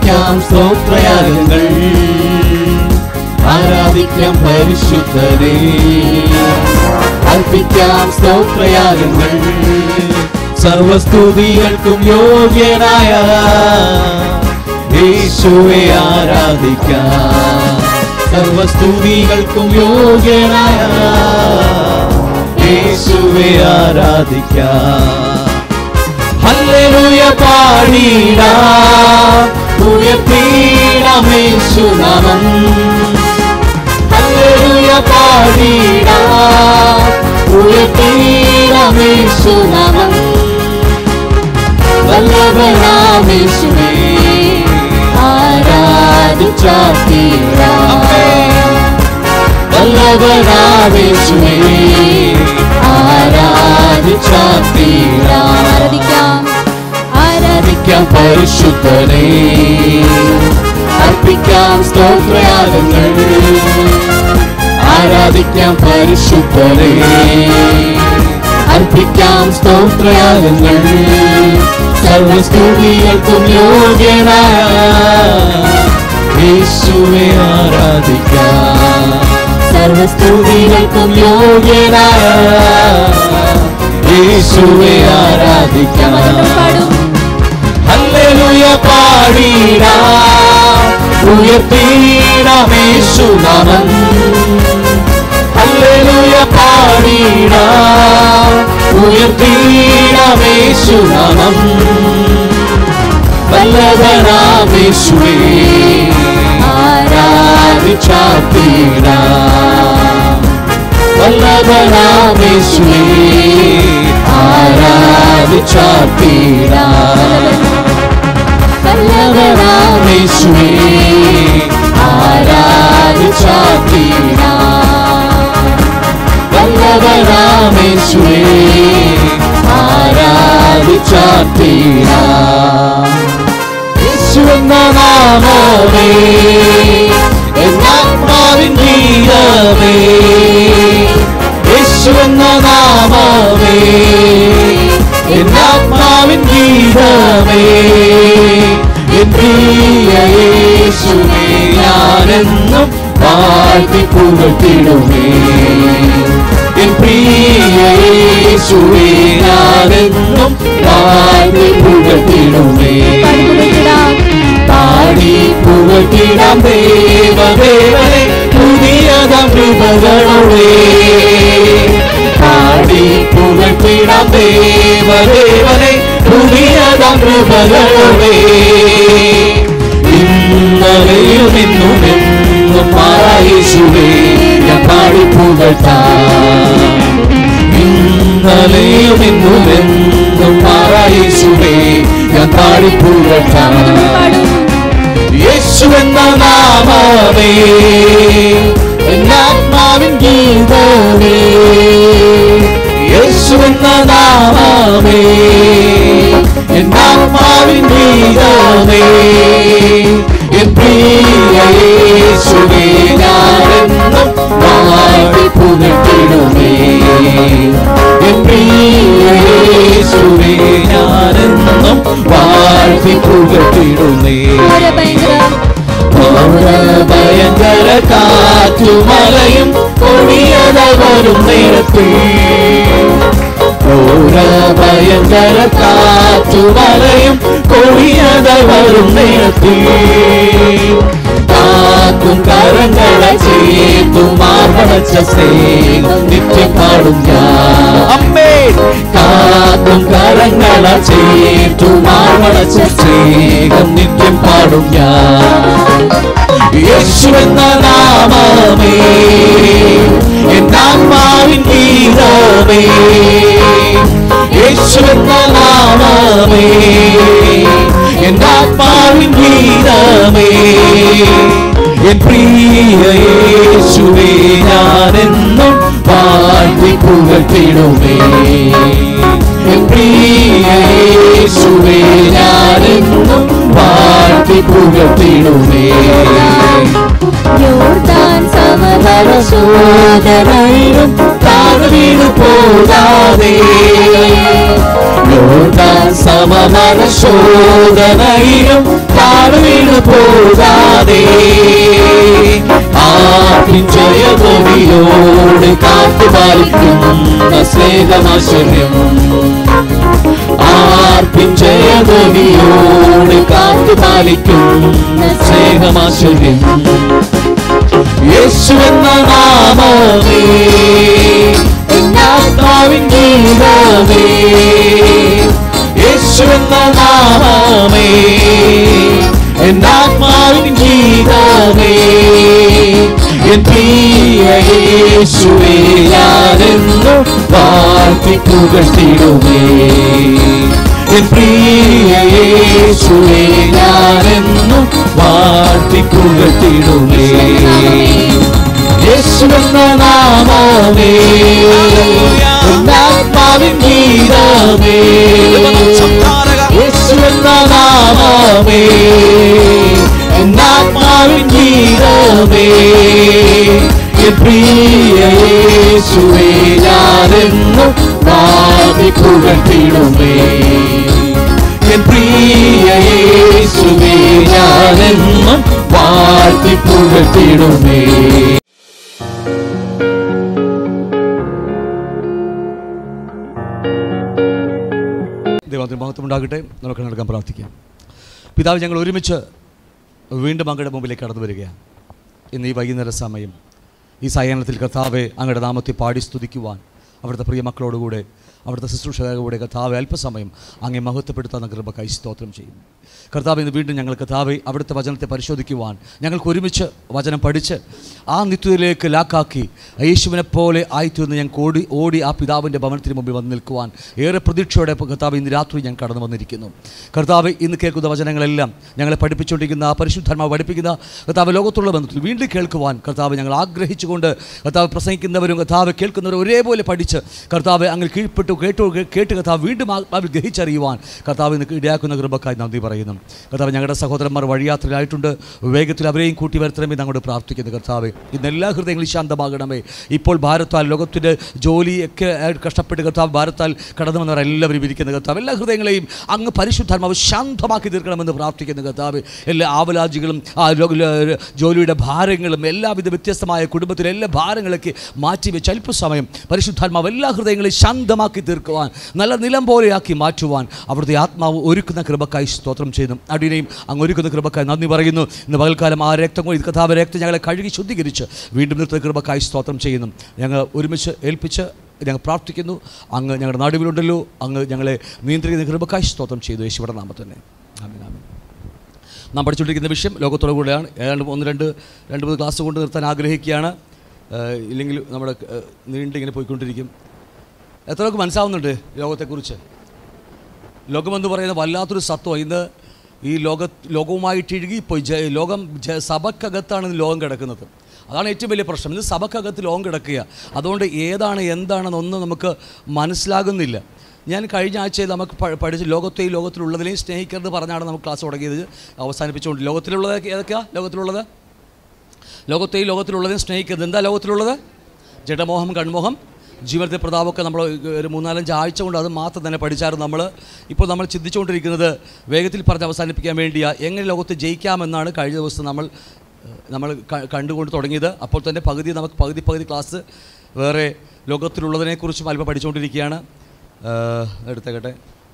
ആരാധിക്കാം സ്തോത്രയാഗങ്ങൾ ആരാധിക്കാം പരിശുദ്ധരെ അർപ്പിക്കാം സ്തോത്രയാഗങ്ങൾ സർവസ്തുതികൾക്കും യോഗ്യനായ യേശുവെ ആരാധിക്കാം സർവസ്തുതികൾക്കും യോഗ്യനായ യേശുവെ ആരാധിക്കാം ഹല്ലേലൂയ പാടിടാ ഉയർത്തീടാമേശുനാമം ഹല്ലേലൂയ പാടിടാ ഉയർത്തീടാമേശുനാമം വല്ലഭനാമേശുവേ ആരാധിച്ചാത്തീടാം വല്ലഭനാമേശുവേ ആരാധിച്ചാത്തീടാം ആരാധിക്കാം ആരാധിക്കാം പരിശുദ്ധനെ അർപ്പിക്കാം സ്തോത്രയാഗങ്ങൾ ആരാധിക്കാം പരിശുദ്ധനെ അർപ്പിക്കാം സ്തോത്രയാഗങ്ങൾ സർവസ്തുതികൾക്കും യോഗ്യനായ യേശുവെ ആരാധിക്കാം സർവസ്തുതികൾക്കും യോഗ്യനായ യേശുവെ ആരാധിക്കാം പാടും ഹല്ലേലൂയ പാടിടാ ഉയർത്തിടാമേശുനാമം ഹല്ലേലൂയ പാടിടാ ഉയർത്തിടാമേശുനാമം വല്ലഭനാമേശുവേ ആരാധിച്ചാത്തീടാ വല്ലഭനാമേശുവേ ആരാധിച്ചാത്തീടാ വല്ലഭനാമേശുവേ ആരാധിച്ചാത്തീടാ വല്ലഭനാമേശുവേ ആരാധിച്ചാത്തീടാ യേശുവെന്ന നാമമേ എന്നാത്മാവിൻ ഗീതമേ യേശുവെന്ന നാമമേ എന്നാത്മാവിൻ ഗീതമേ എൻ പ്രിയ യേശുവേ ഞാനെന്നും വാഴ്ത്തി പുകഴ്ത്തിടുമേ എൻ പ്രിയ യേശുവേ ഞാനെന്നും വാഴ്ത്തി പുകഴ്ത്തിടുമേ പാടി പുകഴ്ത്തിടാം ദേവദേവനെ പുതിയതാം കൃപകളോടെ പാടി പുകഴ്ത്തിടാം ദേവദേവനെ പുതിയതാം കൃപകളോടെ ഇന്നലെയും ഇന്നും എന്നും മാറായേശുവേ ഞാൻ പാടി പുകഴ്ത്താം ഇന്നലെയും ഇന്നും എന്നും മാറായേശുവേ ഞാൻ പാടി പുകഴ്ത്താം യേശു എന്ന നാമമേ എന്നാത്മാവിൻ ഗീതമേ യേശു എന്ന നാമമേ എന്നാത്മാവിൻ ഗീതമേ എൻ പ്രിയ യേശുവേ ഞാനെന്നും വാഴ്ത്തി പുകഴ്ത്തിടുമേ എൻ പ്രിയ യേശുവേ ഞാനെന്നും വാഴ്ത്തി പുകഴ്ത്തിടുമേ ഭയങ്കര കാറ്റുമലയും കൊടിയത വരും നേരത്തിൽ ഭയങ്കര കാറ്റുമലയും കൊടിയത വരും നേരത്തിൽ കാക്കും കരങ്ങളെ ചേർത്തു മാർവണച്ച സ്നേഹം നിത്യം പാടും ഞാൻ അമ്മേ കാക്കും കരങ്ങളെ ചേർത്തു മാർവണച്ച സ്നേഹം നിത്യം പാടും ഞാൻ യേശു എന്ന നാമമേ എന്നാത്മാവിൻ ഗീതമേ യേശു എന്ന നാമമേ എന്നാത്മാവിൻ ഗീതമേ എൻ പ്രിയ യേശുവേ ഞാനെന്നും വാഴ്ത്തി പുകഴ്ത്തിടുമേ എൻ പ്രിയ യേശുവേ ഞാനെന്നും വാഴ്ത്തി പുകഴ്ത്തിടുമേ യോർദാൻ സമപരശോധനയിലും താഴ്വീണു പോകാതെ യോർദാൻ സമപരശോധനയിലും താഴെ വീണു പോകാതെ ആർക്കും ജയഭൂമിയോട് കാത്തുപാലിക്കുന്ന സ്നേഹമാശ്ചര്യം ആർക്കും ജയഭൂമിയോട് കാത്തുപാലിക്കുന്ന സ്നേഹമാശ്ചര്യം യേശു എന്ന നാമമേ എന്നാത്മാവിൻ ഗീതമേ യേശു എന്ന നാമമേ എന്നാത്മാവിൻ ഗീതമേ എൻ പ്രിയ യേശുവേ ഞാനെന്നും വാഴ്ത്തിപ്പുകട്ടിടുമേ എൻ പ്രിയ യേശുവേ ഞാനെന്നും വാഴ്ത്തിപ്പുകട്ടിടുമേ യേശുവെന്ന നാമമേ എന്നാത്മാവിൻ ഗീതമേ യേശുവെന്ന നാമമേ എന്നാത്മാവിൻ ഗീതമേ എൻ പ്രിയ യേശുവേ ഞാനെന്നും വാദിക്കുകട്ടിടുമേ എൻ പ്രിയ യേശുവേ ഞാനെന്നും വാഴ്ത്തിപ്പുകട്ടിടുമേ ദൈവത്തിന് മഹത്വം ഉണ്ടാകട്ടെ നമുക്ക് നടക്കാൻ പ്രാർത്ഥിക്കാം പിതാവ് ഞങ്ങൾ ഒരുമിച്ച് വീണ്ടും അങ്ങയുടെ മുമ്പിലേക്ക് കടന്നു വരികയാണ് ഇന്ന് ഈ വൈകുന്നേര സമയം ഈ സായാഹ്നത്തിൽ കർത്താവെ അങ്ങയുടെ നാമത്തെ പാടി സ്തുതിക്കുവാൻ അവിടുത്തെ പ്രിയ മക്കളോടുകൂടെ അവിടുത്തെ ശുശ്രൂഷകരുടെ കർത്താവെ അല്പസമയം അങ്ങേ മഹത്വപ്പെടുത്താൻ കൃപക്കായി സ്തോത്രം ചെയ്യുന്നു കർത്താവ് ഇന്ന് വീണ്ടും ഞങ്ങൾ കർത്താവെ അവിടുത്തെ വചനത്തെ പരിശോധിക്കുവാൻ ഞങ്ങൾക്ക് ഒരുമിച്ച് വചനം പഠിച്ച് ആ നിത്യത്തിലേക്ക് ലാക്കാക്കി യേശുവിനെ പോലെ ആയിത്തീർന്ന് ഞങ്ങൾക്ക് ഓടി ഓടി ആ പിതാവിൻ്റെ ഭവനത്തിന് മുമ്പിൽ വന്ന് നിൽക്കുവാൻ ഏറെ പ്രതീക്ഷയോടെ കർത്താവ് ഇന്ന് രാത്രി ഞാൻ കടന്നു വന്നിരിക്കുന്നു കർത്താവ് ഇന്ന് കേൾക്കുന്ന വചനങ്ങളെല്ലാം ഞങ്ങളെ പഠിപ്പിച്ചുകൊണ്ടിരിക്കുന്ന ആ പരിശുദ്ധർമ്മ പഠിപ്പിക്കുന്ന കർത്താവ് ലോകത്തുള്ള ബന്ധത്തിൽ വീണ്ടും കേൾക്കുവാൻ കർത്താവ് ഞങ്ങൾ ആഗ്രഹിച്ചുകൊണ്ട് കർത്താവ് പ്രസംഗിക്കുന്നവരും കർത്താവ് കേൾക്കുന്നവരും ഒരേപോലെ പഠിച്ച് കർത്താവ് അങ്ങനെ കീഴ്പ്പെട്ടു കേട്ടു കേട്ട് കർത്താവ് വീണ്ടും ആത്മാവിൽ ഗ്രഹിച്ചറിയുവാൻ കർത്താവ് ഇന്ന് ഇടയാക്കുന്ന കൃപക്കായി നന്ദി പറയുന്നു കർത്താവ് ഞങ്ങളുടെ സഹോദരന്മാർ വഴിയാത്രയിലായിട്ടുണ്ട് വേഗത്തിൽ അവരെയും കൂട്ടി വരുത്തണമെന്ന് അങ്ങോട്ട് പ്രാർത്ഥിക്കുന്നു കർത്താവ് ഇന്ന് എല്ലാ ഹൃദയങ്ങളും ശാന്തമാകണമേ ഇപ്പോൾ ഭാരത്താൽ ലോകത്തിൻ്റെ ജോലിയൊക്കെ ആയിട്ട് കഷ്ടപ്പെട്ട് കർത്താവ് ഭാരത്താൽ കടന്നു വന്നവർ എല്ലാവരും ഇരിക്കുന്ന കർത്താവ് എല്ലാ ഹൃദയങ്ങളെയും അങ്ങ് പരിശുദ്ധാത്മാവ് ശാന്തമാക്കി തീർക്കണമെന്ന് പ്രാർത്ഥിക്കുന്നു കർത്താവ് എല്ലാ ആവലാജികളും ആ ലോ- ല- ജോലിയുടെ ഭാരങ്ങളും എല്ലാവിധ വ്യത്യസ്തമായ കുടുംബത്തിലെ എല്ലാ ഭാരങ്ങളൊക്കെ മാറ്റിവെച്ച് അല്പസമയം പരിശുദ്ധാത്മാവ് എല്ലാ ഹൃദയങ്ങളെയും ശാന്തമാക്കി തീർക്കുവാൻ നല്ല നിലം പോലെയാക്കി മാറ്റുവാൻ അവിടുത്തെ ആത്മാവ് ഒരുക്കുന്ന കൃപക്കായി സ്തോത്രം ചെയ്യുന്നു അടിനെയും അങ്ങ് ഒരുക്കുന്ന കൃപക്കായി നന്ദി പറയുന്നു ഇന്ന് പകൽക്കാലം ആ രക്തം കൊണ്ട് കഥാപ രക്തം ഞങ്ങളെ കഴുകി ശുദ്ധീകരിച്ച് വീണ്ടും നിർത്തുന്ന കൃപക്കായി സ്തോത്രം ചെയ്യുന്നു ഞങ്ങൾ ഒരുമിച്ച് ഏൽപ്പിച്ച് ഞങ്ങൾ പ്രാർത്ഥിക്കുന്നു അങ്ങ് ഞങ്ങളുടെ നടുവിലുണ്ടല്ലോ അങ്ങ് ഞങ്ങളെ നിയന്ത്രിക്കുന്ന കൃപക്കായി സ്തോത്രം ചെയ്തു യേശുവിടെ നാമത്തന്നെ ആമീൻ ആമീൻ നാം പഠിച്ചുകൊണ്ടിരിക്കുന്ന വിഷയം ലോകത്തോടു കൂടെയാണ് ഏതാണ്ട് ഒന്ന് രണ്ട് രണ്ട് മൂന്ന് ക്ലാസ് കൊണ്ട് നിർത്താൻ ആഗ്രഹിക്കുകയാണ് ഏഹ് ഇല്ലെങ്കിൽ നമ്മുടെ ഏഹ് നീണ്ടിങ്ങനെ പോയിക്കൊണ്ടിരിക്കും എത്ര പേർക്ക് മനസ്സാവുന്നുണ്ട് ലോകത്തെക്കുറിച്ച് ലോകമെന്ന് പറയുന്ന വല്ലാത്തൊരു സത്വം ഇന്ന് ഈ ലോക ലോകവുമായിട്ട് ഇഴുകിപ്പോയി ജ ലോകം ജ സഭക്കകത്താണ് ഇന്ന് ലോകം കിടക്കുന്നത് അതാണ് ഏറ്റവും വലിയ പ്രശ്നം ഇന്ന് സഭക്കകത്ത് ലോകം കിടക്കുക അതുകൊണ്ട് ഏതാണ് എന്താണെന്നൊന്നും നമുക്ക് മനസ്സിലാകുന്നില്ല ഞാൻ കഴിഞ്ഞ ആഴ്ചയിൽ നമുക്ക് പ- പഠിച്ച ലോകത്തെയും ലോകത്തിലുള്ളതിനെയും സ്നേഹിക്കരുത് പറഞ്ഞാണ് നമുക്ക് ക്ലാസ് തുടങ്ങിയത് അവസാനിപ്പിച്ചുകൊണ്ട് ലോകത്തിലുള്ളത് ഏതൊക്കെയാണ് ലോകത്തിലുള്ളത് ലോകത്തെയും ലോകത്തിലുള്ളതിനെ സ്നേഹിക്കരുത് എന്താ ലോകത്തിലുള്ളത് ജഡമോഹം കൺമോഹം ജീവിതത്തെ പ്രതാപമൊക്കെ നമ്മൾ ഒരു മൂന്നാലഞ്ച് ആഴ്ച കൊണ്ട് അത് മാത്രം തന്നെ പഠിച്ചായിരുന്നു നമ്മൾ ഇപ്പോൾ നമ്മൾ ചിന്തിച്ചുകൊണ്ടിരിക്കുന്നത് വേഗത്തിൽ പറഞ്ഞ് അവസാനിപ്പിക്കാൻ വേണ്ടിയാ എങ്ങനെ ലോകത്ത് ജയിക്കാമെന്നാണ് കഴിഞ്ഞ ദിവസം നമ്മൾ ഏഹ്, നമ്മൾ ക- കണ്ടുകൊണ്ട് തുടങ്ങിയത് അപ്പോൾ തന്നെ പകുതി നമുക്ക് പകുതി പകുതി ക്ലാസ് വേറെ ലോകത്തിലുള്ളതിനെക്കുറിച്ചും അല്പം പഠിച്ചുകൊണ്ടിരിക്കുകയാണ് ഏഹ്, എടുത്തേക്കട്ടെ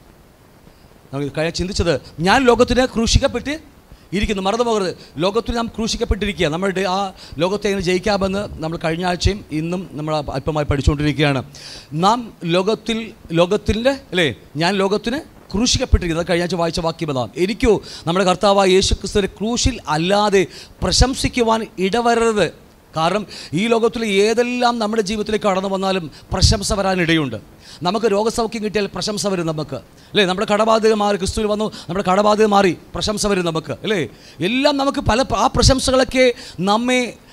നമുക്ക് കഴിഞ്ഞ ചിന്തിച്ചത് ഞാൻ ലോകത്തിന് ക്രൂശിക്കപ്പെട്ട് ഇരിക്കുന്നു മറന്നു പോകരുത് ലോകത്തിൽ നാം ക്രൂശിക്കപ്പെട്ടിരിക്കുക നമ്മളുടെ ആ ലോകത്തെ എങ്ങനെ ജയിക്കാമെന്ന് നമ്മൾ കഴിഞ്ഞ ആഴ്ചയും ഇന്നും നമ്മൾ അല്പമായി പഠിച്ചുകൊണ്ടിരിക്കുകയാണ് നാം ലോകത്തിൽ ലോകത്തിൻ്റെ അല്ലേ ഞാൻ ലോകത്തിന് ക്രൂശിക്കപ്പെട്ടിരിക്കുന്നത് കഴിഞ്ഞ ആഴ്ച വായിച്ച വാക്യം അതാണ് എനിക്കോ നമ്മുടെ കർത്താവായ യേശു ക്രിസ്തുവിനെ ക്രൂശിൽ അല്ലാതെ പ്രശംസിക്കുവാൻ ഇടവരരുത് കാരണം ഈ ലോകത്തിൽ ഏതെല്ലാം നമ്മുടെ ജീവിതത്തിലേക്ക് കടന്നു വന്നാലും പ്രശംസ വരാനിടയുണ്ട് നമുക്ക് രോഗസൗഖ്യം കിട്ടിയാൽ പ്രശംസ വരും നമുക്ക് അല്ലേ നമ്മുടെ കടബാധ്യത മാറി ക്രിസ്തുവിൽ വന്നു നമ്മുടെ കടബാധ്യത മാറി പ്രശംസ വരും നമുക്ക് അല്ലേ എല്ലാം നമുക്ക് പല ആ പ്രശംസകളൊക്കെ നമ്മെ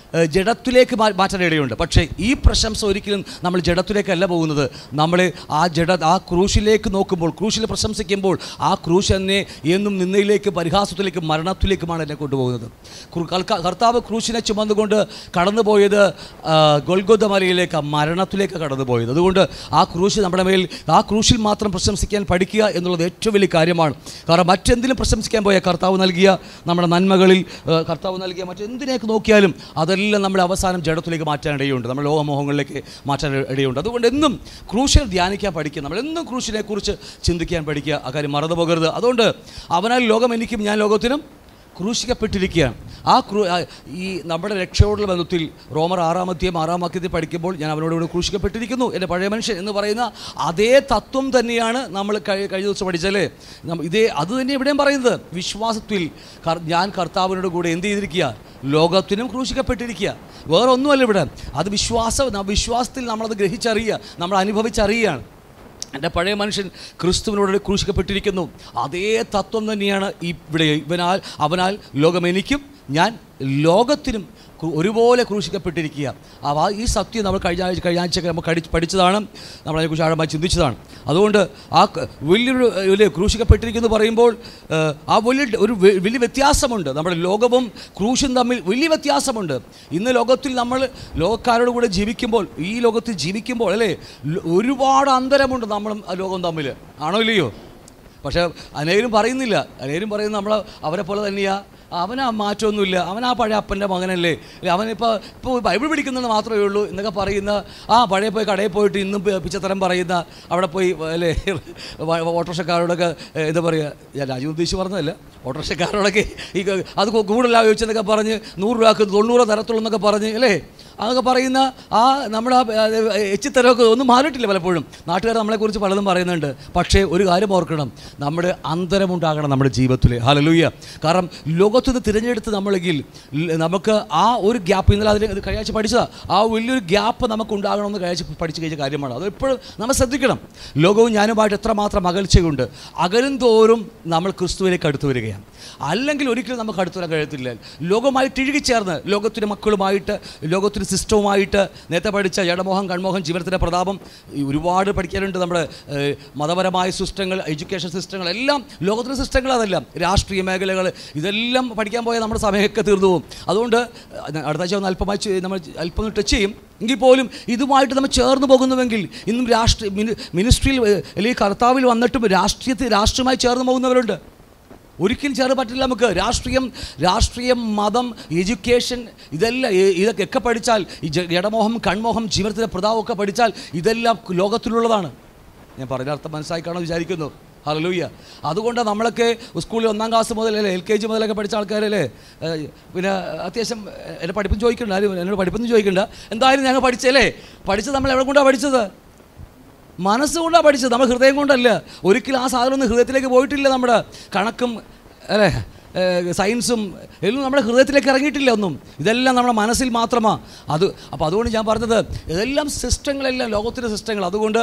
ഏഹ്, ജഡത്തിലേക്ക് മാ- മാറ്റാൻ ഇടയുണ്ട് പക്ഷേ ഈ പ്രശംസ ഒരിക്കലും നമ്മൾ ജഡത്തിലേക്കല്ല പോകുന്നത് നമ്മൾ ആ ജഡ ആ ക്രൂശിലേക്ക് നോക്കുമ്പോൾ ക്രൂശിൽ പ്രശംസിക്കുമ്പോൾ ആ ക്രൂശ് എന്നെ എന്നും നിന്നയിലേക്ക് പരിഹാസത്തിലേക്ക് മരണത്തിലേക്കുമാണ് എന്നെ കൊണ്ടുപോകുന്നത് ക്രൂ- കൽക്ക- കർത്താവ് ക്രൂശിനെ ചുമന്നുകൊണ്ട് കടന്നുപോയത് ആ, ഗൊൽഗൊദ മലയിലേക്ക് മരണത്തിലേക്ക് കടന്നുപോയത് അതുകൊണ്ട് ആ ക്രൂശ് നമ്മുടെ മേൽ ആ ക്രൂശിൽ മാത്രം പ്രശംസിക്കാൻ പഠിക്കുക എന്നുള്ളത് ഏറ്റവും വലിയ കാര്യമാണ് കാരണം മറ്റെന്തിലും പ്രശംസിക്കാൻ പോയ കർത്താവ് നൽകിയ നമ്മുടെ നന്മകളിൽ ആ, കർത്താവ് നൽകിയ മറ്റെന്തിനേക്ക് നോക്കിയാലും അതെല്ലാം നമ്മൾ അവസാനം ജഡത്തിലേക്ക് മാറ്റാൻ ഇടയുണ്ട് നമ്മൾ ലോകമോഹങ്ങളിലേക്ക് മാറ്റാൻ ഇടയുണ്ട് അതുകൊണ്ട് എന്നും ക്രൂശിൽ ധ്യാനിക്കാൻ പഠിക്കുക നമ്മൾ എന്നും ക്രൂശിനെ കുറിച്ച് ചിന്തിക്കാൻ പഠിക്കുക ആ കാര്യം മറന്നു പോകരുത് അതുകൊണ്ട് അവനാൽ ലോകം എനിക്കും ഞാൻ ലോകത്തിനും ക്രൂശിക്കപ്പെട്ടിരിക്കുകയാണ് ആ ക്രൂ ആ, ഈ നമ്മുടെ രക്ഷയോടുള്ള ബന്ധത്തിൽ റോമർ ആറാമത്തെയും ആറാം വാക്യത്തിൽ പഠിക്കുമ്പോൾ ഞാൻ അവനോട് കൂടെ ക്രൂശിക്കപ്പെട്ടിരിക്കുന്നു എൻ്റെ പഴയ മനുഷ്യൻ എന്ന് പറയുന്ന അതേ തത്വം തന്നെയാണ് നമ്മൾ കഴി കഴിഞ്ഞ ദിവസം പഠിച്ചല്ലേ നമ്മ- ഇതേ അത് തന്നെ ഇവിടെയും പറയുന്നത് വിശ്വാസത്തിൽ കർ- ഞാൻ കർത്താവിനോട് കൂടെ എന്ത് ചെയ്തിരിക്കുക ലോകത്തിനും ക്രൂശിക്കപ്പെട്ടിരിക്കുക വേറെ ഒന്നുമല്ല ഇവിടെ അത് വിശ്വാസം ന- വിശ്വാസത്തിൽ നമ്മളത് ഗ്രഹിച്ചറിയുക നമ്മൾ അനുഭവിച്ചറിയുകയാണ് എൻ്റെ പഴയ മനുഷ്യൻ ക്രിസ്തുവിനോട് ക്രൂശിക്കപ്പെട്ടിരിക്കുന്നു അതേ തത്വം തന്നെയാണ് ഈ ഇവിടെ ഇവനാൽ അവനാൽ ലോകം എനിക്കും ഞാൻ ലോകത്തിനും ക്രൂ- ഒരുപോലെ ക്രൂശിക്കപ്പെട്ടിരിക്കുക അപ്പോൾ ഈ സത്യം നമ്മൾ കഴിഞ്ഞ ആഴ്ച കഴിഞ്ഞ ആഴ്ച നമ്മൾ കടി പഠിച്ചതാണ് നമ്മൾ അതിനെക്കുറിച്ച് ആഴമായി ചിന്തിച്ചതാണ് അതുകൊണ്ട് ആ ക- വലിയൊരു വലിയ ക്രൂശിക്കപ്പെട്ടിരിക്കുന്നു പറയുമ്പോൾ ഏഹ്, ആ വലിയ ഒരു വെ- വലിയ വ്യത്യാസമുണ്ട് നമ്മുടെ ലോകവും ക്രൂശും തമ്മിൽ വലിയ വ്യത്യാസമുണ്ട് ഇന്ന് ലോകത്തിൽ നമ്മൾ ലോകക്കാരോട് കൂടെ ജീവിക്കുമ്പോൾ ഈ ലോകത്തിൽ ജീവിക്കുമ്പോൾ അല്ലേ ല- ഒരുപാട് അന്തരമുണ്ട് നമ്മളും ആ ലോകവും തമ്മിൽ ആണോ ഇല്ലയോ പക്ഷേ അനേരും പറയുന്നില്ല അനേരും പറയുന്നത് നമ്മൾ അവരെ പോലെ തന്നെയാ അവന് ആ മാറ്റമൊന്നുമില്ല അവൻ ആ പഴയ അപ്പൻ്റെ മകനല്ലേ അല്ലെ അവനിപ്പോൾ ഇപ്പോൾ ബൈബിൾ പഠിക്കുന്നത് മാത്രമേ ഉള്ളൂ എന്നൊക്കെ പറയുന്ന ആ പഴയ പോയി കടയിൽ പോയിട്ട് ഇന്നും പി- പിച്ചത്തരം പറയുന്ന അവിടെ പോയി അല്ലേ വ- ഓട്ടോറിക്ഷക്കാരോടൊക്കെ ഏ, എന്താ പറയുക ഞാൻ രാജീവ് ഉദ്ദേശിച്ച് പറഞ്ഞതല്ല ഓട്ടോറിക്ഷക്കാരോടൊക്കെ ഈ ക- അത് കൂ- കൂടുതലാണ് ചോദിച്ചെന്നൊക്കെ പറഞ്ഞ് നൂറ് രൂപക്ക് തൊണ്ണൂറ് തരത്തുള്ളൂ എന്നൊക്കെ പറഞ്ഞ് അല്ലേ അതൊക്കെ പറയുന്ന ആ നമ്മുടെ ആ എച്ചിത്തരമൊക്കെ ഒന്നും മാറിയിട്ടില്ല പലപ്പോഴും നാട്ടുകാർ നമ്മളെക്കുറിച്ച് പലതും പറയുന്നുണ്ട് പക്ഷേ ഒരു കാര്യം ഓർക്കണം നമ്മുടെ അന്തരമുണ്ടാകണം നമ്മുടെ ജീവിതത്തിൽ ഹലലൂയ കാരണം ലോകത്ത് നിന്ന് തിരഞ്ഞെടുത്ത് നമ്മളെങ്കിൽ ല- നമുക്ക് ആ ഒരു ഗ്യാപ്പ് ഇന്നലെ അതിന് ഇത് കഴിയാഴ്ച പഠിച്ചതാ ആ വലിയൊരു ഗ്യാപ്പ് നമുക്ക് ഉണ്ടാകണമെന്ന് കഴിയാഴ്ച പഠിച്ചു കഴിഞ്ഞ കാര്യമാണ് അത് എപ്പോഴും നമ്മൾ ശ്രദ്ധിക്കണം ലോകവും ഞാനുമായിട്ട് എത്രമാത്രം അകൽച്ചയുണ്ട് അകലും തോറും നമ്മൾ ക്രിസ്തുവിലേക്ക് അടുത്ത് വരികയാണ് അല്ലെങ്കിൽ ഒരിക്കലും നമുക്ക് അടുത്ത് വരാൻ കഴിയത്തില്ല ലോകമായിട്ട് ഇഴുകിച്ചേർന്ന് ലോകത്തിൻ്റെ മക്കളുമായിട്ട് ലോകത്തിൻ്റെ സിസ്റ്റവുമായിട്ട് നേരത്തെ പഠിച്ച ജഡമോഹം കൺമോഹം ജീവിതത്തിൻ്റെ പ്രതാപം ഈ ഒരുപാട് പഠിക്കാനുണ്ട് നമ്മുടെ ഏഹ്, മതപരമായ സിസ്റ്റങ്ങൾ എഡ്യൂക്കേഷൻ സിസ്റ്റങ്ങൾ എല്ലാം ലോകത്തിൻ്റെ സിസ്റ്റങ്ങൾ അതെല്ലാം രാഷ്ട്രീയ മേഖലകൾ ഇതെല്ലാം പഠിക്കാൻ പോയാൽ നമ്മുടെ സമയമൊക്കെ തീർന്നു പോകും അതുകൊണ്ട് അഹ് അടുത്ത ആഴ്ച ഒന്ന് അല്പമായി ചെ- നമ്മൾ അല്പം ഒന്ന് ടച്ച് ചെയ്യും എങ്കിൽ പോലും ഇതുമായിട്ട് നമ്മൾ ചേർന്ന് പോകുന്നുവെങ്കിൽ ഇന്നും രാഷ്ട്രീയ മിനി മിനിസ്ട്രിയിൽ ഏഹ്, അല്ലെങ്കിൽ കർത്താവിൽ വന്നിട്ടും രാഷ്ട്രീയത്തിൽ രാഷ്ട്രീയമായി ചേർന്ന് പോകുന്നവരുണ്ട് ഒരിക്കലും ചേർന്ന് പറ്റില്ല നമുക്ക് രാഷ്ട്രീയം രാഷ്ട്രീയം മതം എഡ്യൂക്കേഷൻ ഇതെല്ലാം ഇ- ഇതൊക്കെ ഒക്കെ പഠിച്ചാൽ ഈ ജ- ജഡമോഹം കൺമോഹം ജീവിതത്തിലെ പ്രതാപമൊക്കെ പഠിച്ചാൽ ഇതെല്ലാം ലോകത്തിലുള്ളതാണ് ഞാൻ പറഞ്ഞ അർത്ഥം മനസ്സിലാക്കി കാണുമെന്ന് വിചാരിക്കുന്നു ഹലലൂയ്യ അതുകൊണ്ട് നമ്മളൊക്കെ സ്കൂളിൽ ഒന്നാം ക്ലാസ് മുതൽ അല്ലേ എൽ കെ ജി മുതലൊക്കെ പഠിച്ച ആൾക്കാരല്ലേ ഏഹ്, പിന്നെ അത്യാവശ്യം എൻ്റെ പഠിപ്പൊന്നും ചോദിക്കണ്ട ആരും എന്നോട് പഠിപ്പൊന്നും ചോദിക്കണ്ട എന്തായാലും ഞങ്ങൾ പഠിച്ചല്ലേ പഠിച്ചത് നമ്മൾ എവിടെ കൊണ്ടാണ് പഠിച്ചത് മനസ്സുകൊണ്ടാണ് പഠിച്ചത് നമ്മൾ ഹൃദയം കൊണ്ടല്ല ഒരിക്കലും ആ സാധനം ഒന്നും ഹൃദയത്തിലേക്ക് പോയിട്ടില്ല നമ്മുടെ കണക്കും അല്ലേ ഏഹ് സയൻസും എല്ലാം നമ്മുടെ ഹൃദയത്തിലേക്ക് ഇറങ്ങിയിട്ടില്ല ഒന്നും ഇതെല്ലാം നമ്മുടെ മനസ്സിൽ മാത്രമാണ് അത് അപ്പോൾ അതുകൊണ്ട് ഞാൻ പറഞ്ഞത് ഇതെല്ലാം സിസ്റ്റങ്ങളെല്ലാം ലോകത്തിൻ്റെ സിസ്റ്റങ്ങൾ അതുകൊണ്ട്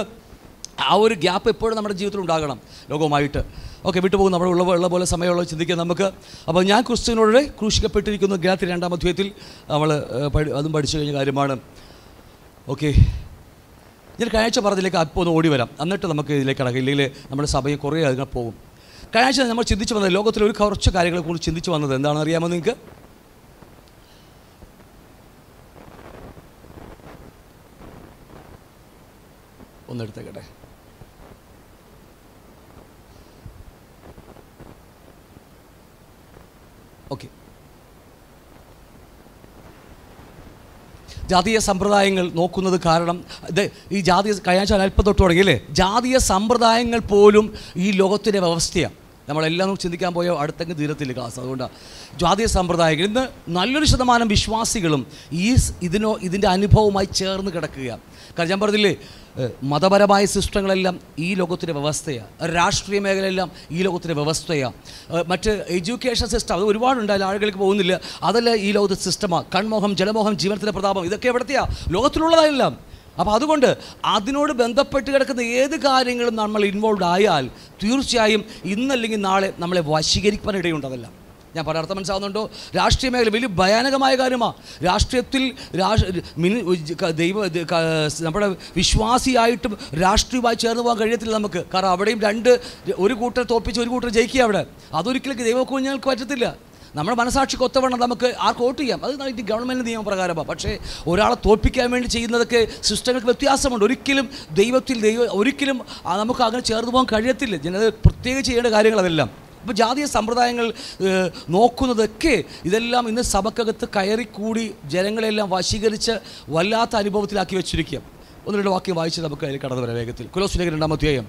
ആ ഒരു ഗ്യാപ്പ് എപ്പോഴും നമ്മുടെ ജീവിതത്തിൽ ഉണ്ടാകണം ലോകവുമായിട്ട് ഓക്കെ വിട്ടുപോകും നമ്മുടെ ഉള്ള ഉള്ള പോലെ സമയമുള്ള ചിന്തിക്കാം നമുക്ക് അപ്പോൾ ഞാൻ ക്രിസ്തുവിനോട് ക്രൂശിക്കപ്പെട്ടിരിക്കുന്നു ഗ്രാത്തി രണ്ടാം അധ്യായത്തിൽ നമ്മൾ ഏഹ്, പഠി- അതും പഠിച്ചു കഴിഞ്ഞ കാര്യമാണ് ഓക്കെ ഞാൻ കഴിഞ്ഞ പറഞ്ഞതിലേക്ക് അല്പം ഒന്ന് ഓടി വരാം എന്നിട്ട് നമുക്ക് ഇതിലേക്ക് കടക്കാം ഇല്ലെങ്കിൽ നമ്മുടെ സഭയിൽ കുറേ അതിനെ പോകും കഴിഞ്ഞ നമ്മൾ ചിന്തിച്ച് വന്നത് ലോകത്തിലെ ഒരു കുറച്ച് കാര്യങ്ങളെക്കുറിച്ച് ചിന്തിച്ച് വന്നത് എന്താണെന്ന് അറിയാമോ നിങ്ങൾക്ക് ഒന്നെടുത്തേക്കട്ടെ ഓക്കെ ജാതീയ സമ്പ്രദായങ്ങൾ നോക്കുന്നത് കാരണം ഇത് ഈ ജാതീയ കഴിഞ്ഞാൽ അല്പം തൊട്ട് തുടങ്ങിയല്ലേ ജാതീയ സമ്പ്രദായങ്ങൾ പോലും ഈ ലോകത്തിൻ്റെ വ്യവസ്ഥയാണ് നമ്മളെല്ലാം നമുക്ക് ചിന്തിക്കാൻ പോയ അടുത്തങ്ങ് തീരത്തില്ല ക്ലാസ് അതുകൊണ്ടാണ് ജാതീയ സമ്പ്രദായങ്ങൾ ഇന്ന് നല്ലൊരു ശതമാനം വിശ്വാസികളും ഈ സ് ഇതിനോ ഇതിൻ്റെ അനുഭവവുമായി ചേർന്ന് കിടക്കുക കാരണം ഞാൻ പറഞ്ഞില്ലേ ഏഹ്, മതപരമായ സിസ്റ്റങ്ങളെല്ലാം ഈ ലോകത്തിൻ്റെ വ്യവസ്ഥയാണ് രാഷ്ട്രീയ മേഖലയെല്ലാം ഈ ലോകത്തിൻ്റെ വ്യവസ്ഥയാണ് ഏഹ്, മറ്റ് എഡ്യൂക്കേഷൻ സിസ്റ്റം അത് ഒരുപാടുണ്ട് അതിൽ ആളുകൾക്ക് പോകുന്നില്ല അതല്ല ഈ ലോകത്തെ സിസ്റ്റമാണ് കൺമോഹം ജലമോഹം ജീവനത്തിൻ്റെ പ്രതാപം ഇതൊക്കെ എവിടത്തെയാണ് ലോകത്തിലുള്ളതെല്ലാം അപ്പോൾ അതുകൊണ്ട് അതിനോട് ബന്ധപ്പെട്ട് കിടക്കുന്ന ഏത് കാര്യങ്ങളും നമ്മൾ ഇൻവോൾവ് ആയാൽ തീർച്ചയായും ഇന്നല്ലെങ്കിൽ നാളെ നമ്മളെ വശീകരിക്കാൻ ഇടയുണ്ട് അതെല്ലാം ഞാൻ പല അർത്ഥം മനസ്സിലാവുന്നുണ്ടോ രാഷ്ട്രീയ മേഖല വലിയ ഭയാനകമായ കാര്യമാണ് രാഷ്ട്രീയത്തിൽ രാഷ് മിനി ക- ദൈവ ഇത് ക- നമ്മുടെ വിശ്വാസിയായിട്ടും രാഷ്ട്രീയമായി ചേർന്ന് പോകാൻ കഴിയത്തില്ല നമുക്ക് കാരണം അവിടെയും രണ്ട് ഒരു കൂട്ടർ തോൽപ്പിച്ച് ഒരു കൂട്ടർ ജയിക്കുക അവിടെ അതൊരിക്കലും ദൈവക്കുഞ്ഞുങ്ങൾക്ക് പറ്റത്തില്ല നമ്മുടെ മനസാക്ഷിക്ക് ഒത്തവണ്ണം നമുക്ക് ആർക്ക് വോട്ട് ചെയ്യാം അത് ഈ ഗവൺമെൻറ് നിയമപ്രകാരമാണ് പക്ഷേ ഒരാളെ തോൽപ്പിക്കാൻ വേണ്ടി ചെയ്യുന്നതൊക്കെ സിസ്റ്റങ്ങൾക്ക് വ്യത്യാസമുണ്ട് ഒരിക്കലും ദൈവത്തിൽ ദൈവം ഒരിക്കലും ആ നമുക്ക് അങ്ങനെ ചേർന്ന് പോകാൻ കഴിയത്തില്ല ജനത പ്രത്യേകം ചെയ്യേണ്ട കാര്യങ്ങൾ അതെല്ലാം അപ്പോൾ ജാതീയ സമ്പ്രദായങ്ങൾ ഏഹ്, നോക്കുന്നതൊക്കെ ഇതെല്ലാം ഇന്ന് സഭക്കകത്ത് കയറിക്കൂടി ജനങ്ങളെല്ലാം വശീകരിച്ച് വല്ലാത്ത അനുഭവത്തിലാക്കി വെച്ചിരിക്കുക ഒന്ന് രണ്ട് വാക്യം വായിച്ച് നമുക്ക് അതിൽ കടന്നു വരാം വേഗത്തിൽ കുലോസിലേക്ക് രണ്ടാമധ്യായം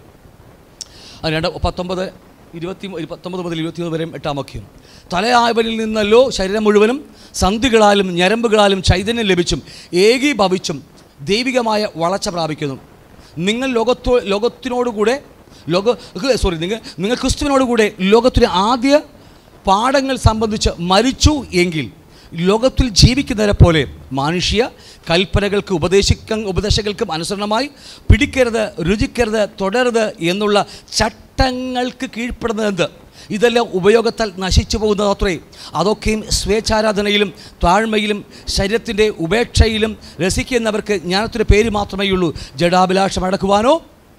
അത് രണ്ട് പത്തൊമ്പത് ഇരുപത്തി ഇരു- പത്തൊമ്പത് മുതൽ ഇരുപത്തിയൊന്ന് വരെയും എട്ടാം വാക്യം തലയായവനിൽ നിന്നല്ലോ ശരീരം മുഴുവനും സന്ധികളാലും ഞരമ്പുകളാലും ചൈതന്യം ലഭിച്ചും ഏകീഭവിച്ചും ദൈവികമായ വളർച്ച പ്രാപിക്കുന്നു നിങ്ങൾ ലോകത്തോ ലോകത്തിനോടുകൂടെ ലോക സോറി നിങ്ങൾ നിങ്ങൾ ക്രിസ്തുവിനോടുകൂടെ ലോകത്തിലെ ആദ്യ പാഠങ്ങൾ സംബന്ധിച്ച് മരിച്ചു എങ്കിൽ ലോകത്തിൽ ജീവിക്കുന്നവരെ പോലെ മാനുഷ്യ കൽപ്പനകൾക്ക് ഉപദേശിക്ക ഉപദേശകൾക്കും അനുസരണമായി പിടിക്കരുത് രുചിക്കരുത് തുടരുത് എന്നുള്ള ചട്ടങ്ങൾക്ക് കീഴ്പ്പെടുന്നതെന്ത് ഇതെല്ലാം ഉപയോഗത്താൽ നശിച്ചു പോകുന്നത് അത്രേ അതൊക്കെയും സ്വേച്ഛാരാധനയിലും താഴ്മയിലും ശരീരത്തിൻ്റെ ഉപേക്ഷയിലും രസിക്കുന്നവർക്ക് ജ്ഞാനത്തിൻ്റെ പേര് മാത്രമേ ഉള്ളൂ ജഡാഭിലാഷം അടക്കുവാനോ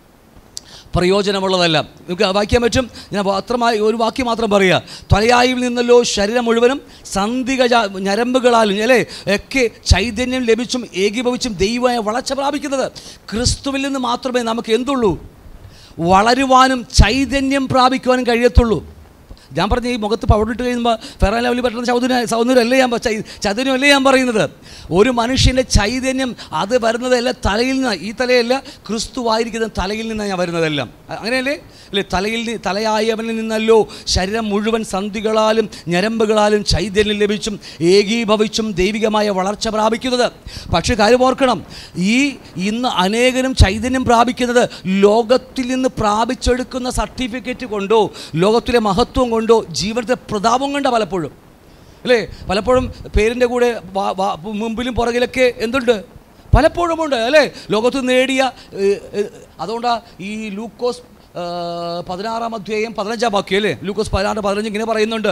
പ്രയോജനമുള്ളതല്ല നമുക്ക് വായിക്കാൻ പറ്റും ഞാൻ മാത്രമായി ഒരു വാക്യം മാത്രം പറയുക തലയായിൽ നിന്നല്ലോ ശരീരം മുഴുവനും സന്ധിക ജാ- ഞരമ്പുകളാലും അല്ലേ ഒക്കെ ചൈതന്യം ലഭിച്ചും ഏകീഭവിച്ചും ദൈവമായ വളർച്ച പ്രാപിക്കുന്നത് ക്രിസ്തുവിൽ നിന്ന് മാത്രമേ നമുക്ക് എന്തുള്ളൂ വളരുവാനും ചൈതന്യം പ്രാപിക്കുവാനും കഴിയത്തുള്ളൂ ഞാൻ പറഞ്ഞ ഈ മുഖത്ത് പൗഡിട്ട് കഴിയുമ്പോൾ ഫെറ ലെവലിൽ പറ്റുന്ന സൗന്ദര്യ സൗന്ദര്യമല്ല ഞാൻ പ- ചൈ- ചൈതന്യമല്ല ഞാൻ പറയുന്നത് ഒരു മനുഷ്യൻ്റെ ചൈതന്യം അത് വരുന്നതല്ല തലയിൽ നിന്ന് ഈ തലയല്ല ക്രിസ്തുവായിരിക്കുന്ന തലയിൽ നിന്നാണ് ഞാൻ വരുന്നതെല്ലാം അ- അങ്ങനെയല്ലേ അല്ലേ തലയിൽ നി- തലയായവനിൽ നിന്നല്ലോ ശരീരം മുഴുവൻ സന്ധികളാലും ഞരമ്പുകളാലും ചൈതന്യം ലഭിച്ചും ഏകീഭവിച്ചും ദൈവികമായ വളർച്ച പ്രാപിക്കുന്നത് പക്ഷേ കാര്യം ഓർക്കണം ഈ ഇന്ന് അനേകരും ചൈതന്യം പ്രാപിക്കുന്നത് ലോകത്തിൽ നിന്ന് പ്രാപിച്ചെടുക്കുന്ന സർട്ടിഫിക്കറ്റ് കൊണ്ടോ ലോകത്തിലെ മഹത്വം കൊണ്ടോ ജീവിതത്തെ പ്രതാപം കൊണ്ടാണ് പലപ്പോഴും അല്ലേ പലപ്പോഴും പേരിൻ്റെ കൂടെ വാ- വാ- മുമ്പിലും പുറകിലൊക്കെ എന്തുണ്ട് പലപ്പോഴും ഉണ്ട് അല്ലേ ലോകത്ത് നേടിയ അതുകൊണ്ടാണ് ഈ ലൂക്കോസ് ആ, പതിനാറാം അധ്യായം പതിനഞ്ചാം വാക്യം അല്ലേ ലൂക്കോസ് പതിനാറ് പതിനഞ്ച് ഇങ്ങനെ പറയുന്നുണ്ട്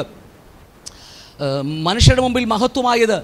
ആ, മനുഷ്യരുടെ മുമ്പിൽ മഹത്വമായത്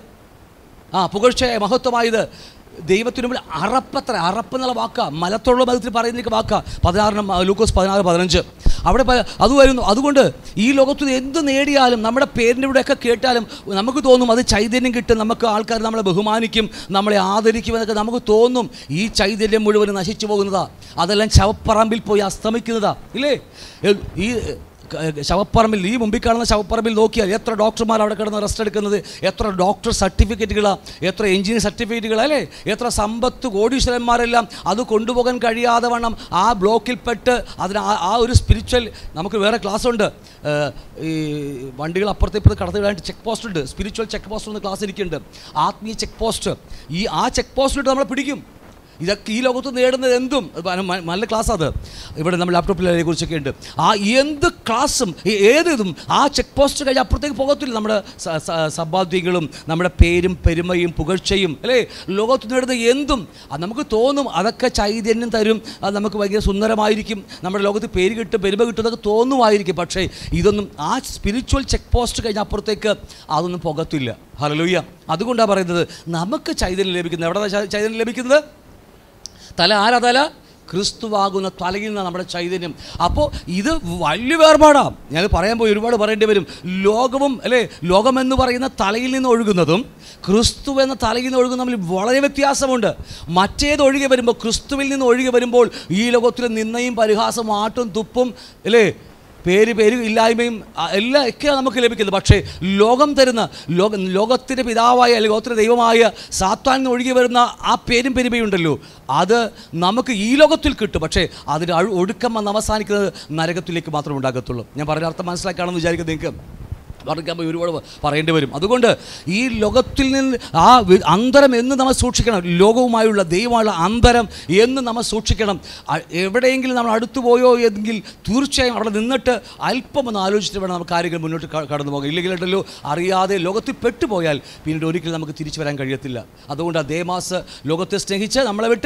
ആ പുകഴ്ച മഹത്വമായത് ദൈവത്തിന് മുമ്പിൽ അറപ്പത്ര അറപ്പ് എന്നുള്ള വാക്കാ മലത്തുള്ള മതത്തിൽ പറയുന്ന വാക്കാ പതിനാറിനും ആ, ലൂക്കോസ് പതിനാറ് പതിനഞ്ച് അവിടെ പ- അത് വരുന്നു അതുകൊണ്ട് ഈ ലോകത്ത് എന്ത് നേടിയാലും നമ്മുടെ പേരിൻ്റെ ഇവിടെയൊക്കെ കേട്ടാലും നമുക്ക് തോന്നും അത് ചൈതന്യം കിട്ടും നമുക്ക് ആൾക്കാർ നമ്മളെ ബഹുമാനിക്കും നമ്മളെ ആദരിക്കും എന്നൊക്കെ നമുക്ക് തോന്നും ഈ ചൈതന്യം മുഴുവൻ നശിച്ചു പോകുന്നതാ അതെല്ലാം ശവപ്പറമ്പിൽ പോയി അസ്തമിക്കുന്നതാ ഇല്ലേ എ- ഈ ക- ശവപ്പറമ്പിൽ ഈ മുമ്പിൽ കാണുന്ന ശവപ്പറമ്പിൽ നോക്കിയാൽ എത്ര ഡോക്ടർമാർ അവിടെ കിടന്ന് റെസ്റ്റ് എടുക്കുന്നത് എത്ര ഡോക്ടർ സർട്ടിഫിക്കറ്റുകളാണ് എത്ര എഞ്ചിനീയർ സർട്ടിഫിക്കറ്റുകൾ അല്ലേ എത്ര സമ്പത്ത് കോടീശ്വരന്മാരെല്ലാം അത് കൊണ്ടുപോകാൻ കഴിയാതെ വണ്ണം ആ ബ്ലോക്കിൽപ്പെട്ട് അതിന് ആ- ആ ഒരു സ്പിരിച്വൽ നമുക്ക് വേറെ ക്ലാസ് ഉണ്ട് ഏഹ്, ഈ വണ്ടികൾ അപ്പുറത്തെ ഇപ്പുറത്ത് കടത്തി വിടാനായിട്ട് ചെക്ക് പോസ്റ്റ് ഉണ്ട് സ്പിരിച്വൽ ചെക്ക് പോസ്റ്റ് എന്ന് ക്ലാസ് എനിക്കുണ്ട് ആത്മീയ ചെക്ക് പോസ്റ്റ് ഈ ആ ചെക്ക് പോസ്റ്റിലിട്ട് നമ്മളെ പിടിക്കും ഇതൊക്കെ ഈ ലോകത്ത് നേടുന്നത് എന്തും അത് ഭയ- മ- നല്ല ക്ലാസ് അത് ഇവിടെ നമ്മൾ ലാപ്ടോപ്പിൽ അതിനെ കുറിച്ചൊക്കെ ഉണ്ട് ആ എന്ത് ക്ലാസ്സും ഈ ഏത് ഇതും ആ ചെക്ക് പോസ്റ്റ് കഴിഞ്ഞ് അപ്പുറത്തേക്ക് പോകത്തില്ല നമ്മുടെ സ- സ- സമ്പാദ്യങ്ങളും നമ്മുടെ പേരും പെരുമയും പുകഴ്ചയും അല്ലേ ലോകത്ത് നേടുന്ന എന്തും അത് നമുക്ക് തോന്നും അതൊക്കെ ചൈതന്യം തരും അത് നമുക്ക് ഭയങ്കര സുന്ദരമായിരിക്കും നമ്മുടെ ലോകത്ത് പേര് കിട്ടും പെരുമ കിട്ടും അതൊക്കെ തോന്നുമായിരിക്കും പക്ഷേ ഇതൊന്നും ആ സ്പിരിച്വൽ ചെക്ക് പോസ്റ്റ് കഴിഞ്ഞ അപ്പുറത്തേക്ക് അതൊന്നും പോകത്തില്ല ഹലലുയ്യ അതുകൊണ്ടാണ് പറയുന്നത് നമുക്ക് ചൈതന്യം ലഭിക്കുന്നത് എവിടെ ചൈതന്യം ലഭിക്കുന്നത് തല ആരാ തല ക്രിസ്തുവാകുന്ന തലയിൽ നിന്നാണ് നമ്മുടെ ചൈതന്യം അപ്പോൾ ഇത് വലിയ വേർപാടാണ് ഞാൻ പറയാൻ പോയി ഒരുപാട് പറയേണ്ടി വരും ലോകവും അല്ലേ ലോകമെന്ന് പറയുന്ന തലയിൽ നിന്ന് ഒഴുകുന്നതും ക്രിസ്തു എന്ന തലയിൽ നിന്ന് ഒഴുകുന്ന തമ്മിൽ വളരെ വ്യത്യാസമുണ്ട് മറ്റേത് ഒഴുകി വരുമ്പോൾ ക്രിസ്തുവിൽ നിന്ന് ഒഴുകി വരുമ്പോൾ ഈ ലോകത്തിൽ നിന്നയും പരിഹാസം ആട്ടും തുപ്പും അല്ലേ പേര് പേര് ഇല്ലായ്മയും ആ, എല്ലാം ഒക്കെയാണ് നമുക്ക് ലഭിക്കുന്നത് പക്ഷേ ലോകം തരുന്ന ലോക ലോകത്തിൻ്റെ പിതാവായ അല്ലെങ്കിൽ ലോകത്തിൻ്റെ ദൈവമായ സാത്താൻ നിന്ന് ഒഴുകി വരുന്ന ആ പേരും പെരുമയുണ്ടല്ലോ അത് നമുക്ക് ഈ ലോകത്തിൽ കിട്ടും പക്ഷേ അതിൻ്റെ അഴു- ഒടുക്കം വന്ന് അവസാനിക്കുന്നത് നരകത്തിലേക്ക് മാത്രമേ ഉണ്ടാകത്തുള്ളൂ ഞാൻ പറഞ്ഞ അർത്ഥം മനസ്സിലാക്കാണെന്ന് വിചാരിക്കുന്നത് നിങ്ങൾക്ക് വർദ്ധിക്കാൻ പോയി ഒരുപാട് പറയേണ്ടി വരും അതുകൊണ്ട് ഈ ലോകത്തിൽ നിന്ന് ആ വി- അന്തരം എന്ന് നമ്മൾ സൂക്ഷിക്കണം ലോകവുമായുള്ള ദൈവമായുള്ള അന്തരം എന്ന് നമ്മൾ സൂക്ഷിക്കണം അ- എവിടെയെങ്കിലും നമ്മൾ അടുത്തു പോയോ എങ്കിൽ തീർച്ചയായും അവിടെ നിന്നിട്ട് അല്പം ഒന്ന് ആലോചിച്ചിട്ട് വേണം നമുക്ക് കാര്യങ്ങൾ മുന്നോട്ട് ക- കടന്നു പോകാം ഇല്ലെങ്കിൽ ഉണ്ടല്ലോ അറിയാതെ ലോകത്തിൽ പെട്ടുപോയാൽ പിന്നീട് ഒരിക്കലും നമുക്ക് തിരിച്ചു വരാൻ കഴിയത്തില്ല അതുകൊണ്ട് ആ ദേമാസ് ലോകത്തെ സ്നേഹിച്ച് നമ്മളെ വിട്ട്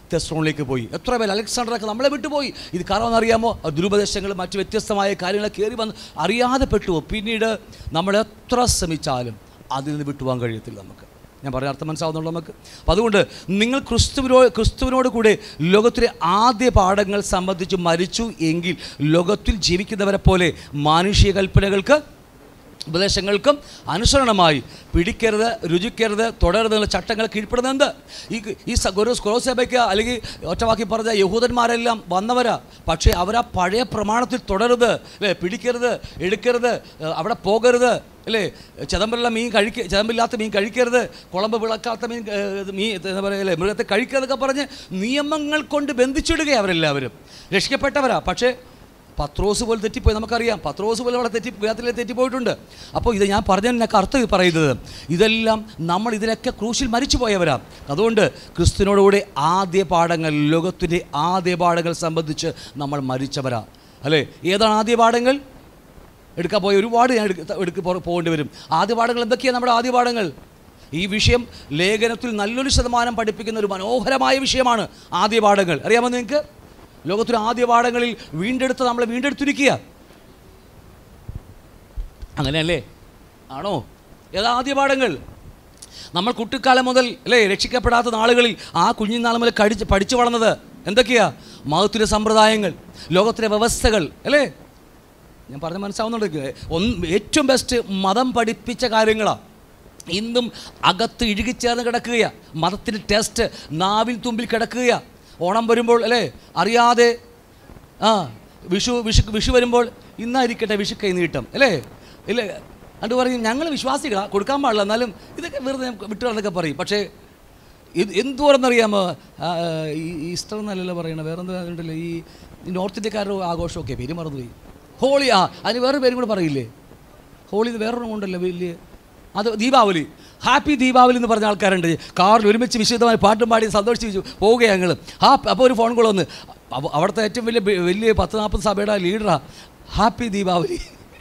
തെസ്രോണിലേക്ക് പോയി എത്ര പേര് അലക്സാണ്ടറൊക്കെ നമ്മളെ വിട്ടുപോയി ഇത് കാരണം അറിയാമോ ദുരുപദേശങ്ങൾ മറ്റ് വ്യത്യസ്തമായ കാര്യങ്ങൾ കയറി വന്ന് അറിയാതെ പെട്ടുപോകും പിന്നീട് നമ്മൾ എത്ര ശ്രമിച്ചാലും അതിൽ നിന്ന് വിട്ടുപോകാൻ കഴിയത്തില്ല നമുക്ക് ഞാൻ പറഞ്ഞ അർത്ഥം മനസ്സിലാവുന്നുള്ളൂ നമുക്ക് അപ്പം അതുകൊണ്ട് നിങ്ങൾ ക്രിസ്തുവിനോ ക്രിസ്തുവിനോട് കൂടെ ലോകത്തിലെ ആദ്യ പാഠങ്ങൾ സംബന്ധിച്ച് മരിച്ചു എങ്കിൽ ലോകത്തിൽ ജീവിക്കുന്നവരെ പോലെ മാനുഷിക കൽപ്പനകൾക്ക് ഉപദേശങ്ങൾക്കും അനുസരണമായി പിടിക്കരുത് രുചിക്കരുത് തുടരുത് എന്നുള്ള ചട്ടങ്ങൾ കീഴ്പ്പെടുന്നത് എന്ത് ഈ ഈ സ- ഗുരു സ്കോസഭയ്ക്ക് അല്ലെങ്കിൽ ഒറ്റവാക്കി പറഞ്ഞ യഹൂദന്മാരെല്ലാം വന്നവരാ പക്ഷേ അവരാ പഴയ പ്രമാണത്തിൽ തുടരുത് അല്ലേ പിടിക്കരുത് എടുക്കരുത് ഏഹ് അവിടെ പോകരുത് അല്ലേ ചിദംബരമുള്ള മീൻ കഴിക്ക ചിദംബരില്ലാത്ത മീൻ കഴിക്കരുത് കുളമ്പ് വിളക്കാത്ത മീൻ ഏഹ്, മീൻ എന്താ പറയുക അല്ലേ മൃഗത്തെ കഴിക്കരുതൊക്കെ പറഞ്ഞ് നിയമങ്ങൾ കൊണ്ട് ബന്ധിച്ചിടുകയാണ് അവരെല്ലാവരും രക്ഷിക്കപ്പെട്ടവരാ പക്ഷേ പത്രോസ് പോലെ തെറ്റിപ്പോയി നമുക്കറിയാം പത്രോസ് പോലെ അവിടെ തെറ്റി വേഗത്തിൽ തെറ്റിപ്പോയിട്ടുണ്ട് അപ്പോൾ ഇത് ഞാൻ പറഞ്ഞതിനൊക്കെ അർത്ഥം ഇത് പറയുന്നത് ഇതെല്ലാം നമ്മൾ ഇതിലൊക്കെ ക്രൂശിൽ മരിച്ചു പോയവരാ അതുകൊണ്ട് ക്രിസ്തുവിനോടുകൂടി ആദ്യ പാഠങ്ങൾ ലോകത്തിൻ്റെ ആദ്യ പാഠങ്ങൾ സംബന്ധിച്ച് നമ്മൾ മരിച്ചവരാ അല്ലേ ഏതാണ് ആദ്യ പാഠങ്ങൾ എടുക്കാൻ പോയ ഒരുപാട് ഞാൻ എടുക്ക എടുക്ക പോ- പോകേണ്ടി വരും ആദ്യ പാഠങ്ങൾ എന്തൊക്കെയാണ് നമ്മുടെ ആദ്യ പാഠങ്ങൾ ഈ വിഷയം ലേഖനത്തിൽ നല്ലൊരു ശതമാനം പഠിപ്പിക്കുന്ന ഒരു മനോഹരമായ വിഷയമാണ് ആദ്യ പാഠങ്ങൾ അറിയാമോ നിങ്ങൾക്ക് ലോകത്തിലെ ആദ്യ പാഠങ്ങളിൽ വീണ്ടെടുത്ത് നമ്മളെ വീണ്ടെടുത്തിരിക്കുക അങ്ങനെയല്ലേ ആണോ ഏതാ ആദ്യ പാഠങ്ങൾ നമ്മൾ കുട്ടിക്കാലം മുതൽ അല്ലേ രക്ഷിക്കപ്പെടാത്ത നാളുകളിൽ ആ കുഞ്ഞിനാൾ മുതൽ കടിച്ച് പഠിച്ചു വളർന്നത് എന്തൊക്കെയാ മഹത്തിലെ സമ്പ്രദായങ്ങൾ ലോകത്തിലെ വ്യവസ്ഥകൾ അല്ലേ ഞാൻ പറഞ്ഞ മനസ്സാവുന്നുണ്ട് ഒന്ന് ഏറ്റവും ബെസ്റ്റ് മതം പഠിപ്പിച്ച കാര്യങ്ങളാണ് ഇന്നും അകത്ത് ഇഴുകിച്ചേർന്ന് കിടക്കുകയാ മതത്തിൻ്റെ ടെസ്റ്റ് നാവിൽ തുമ്പിൽ കിടക്കുകയാ ഓണം വരുമ്പോൾ അല്ലേ അറിയാതെ ആ വിഷു വിഷു വിഷു വരുമ്പോൾ ഇന്നായിരിക്കട്ടെ വിഷു കൈ നീട്ടം അല്ലേ ഇല്ലേ അത് പറയും ഞങ്ങൾ വിശ്വാസികളാണ് കൊടുക്കാൻ പാടില്ല എന്നാലും ഇതൊക്കെ വെറുതെ വിട്ടുകളെന്നൊക്കെ പറയും പക്ഷേ ഇത് എന്തുവാണെന്നറിയാമോ ആ, ഈ ഈസ്റ്റർ എന്നല്ലല്ലോ പറയണത് വേറെ എന്താ ഉണ്ടല്ലോ ഈ ഈ നോർത്ത് ഇന്ത്യക്കാരുടെ ആഘോഷമൊക്കെ പേര് മറന്നുപോയി ഹോളി ആ അതിന് വേറെ പേരും കൂടെ പറയില്ലേ ഹോളി ഇത് വേറൊരെണ്ണം ഉണ്ടല്ലോ വലിയ അത് ദീപാവലി ഹാപ്പി ദീപാവലി എന്ന് പറഞ്ഞ ആൾക്കാരുണ്ട് കാറിൽ ഒരുമിച്ച് വിശുദ്ധമായി പാട്ടും പാടി സന്തോഷിച്ച് പോവുകയാണ് ഞങ്ങൾ ആ അപ്പോൾ ഒരു ഫോൺ കോൾ വന്ന് അപ്പൊ അവിടുത്തെ ഏറ്റവും വലിയ ബി- വലിയ പത്ത് നാൽപ്പത് സഭയുടെ ലീഡറാ ഹാപ്പി ദീപാവലി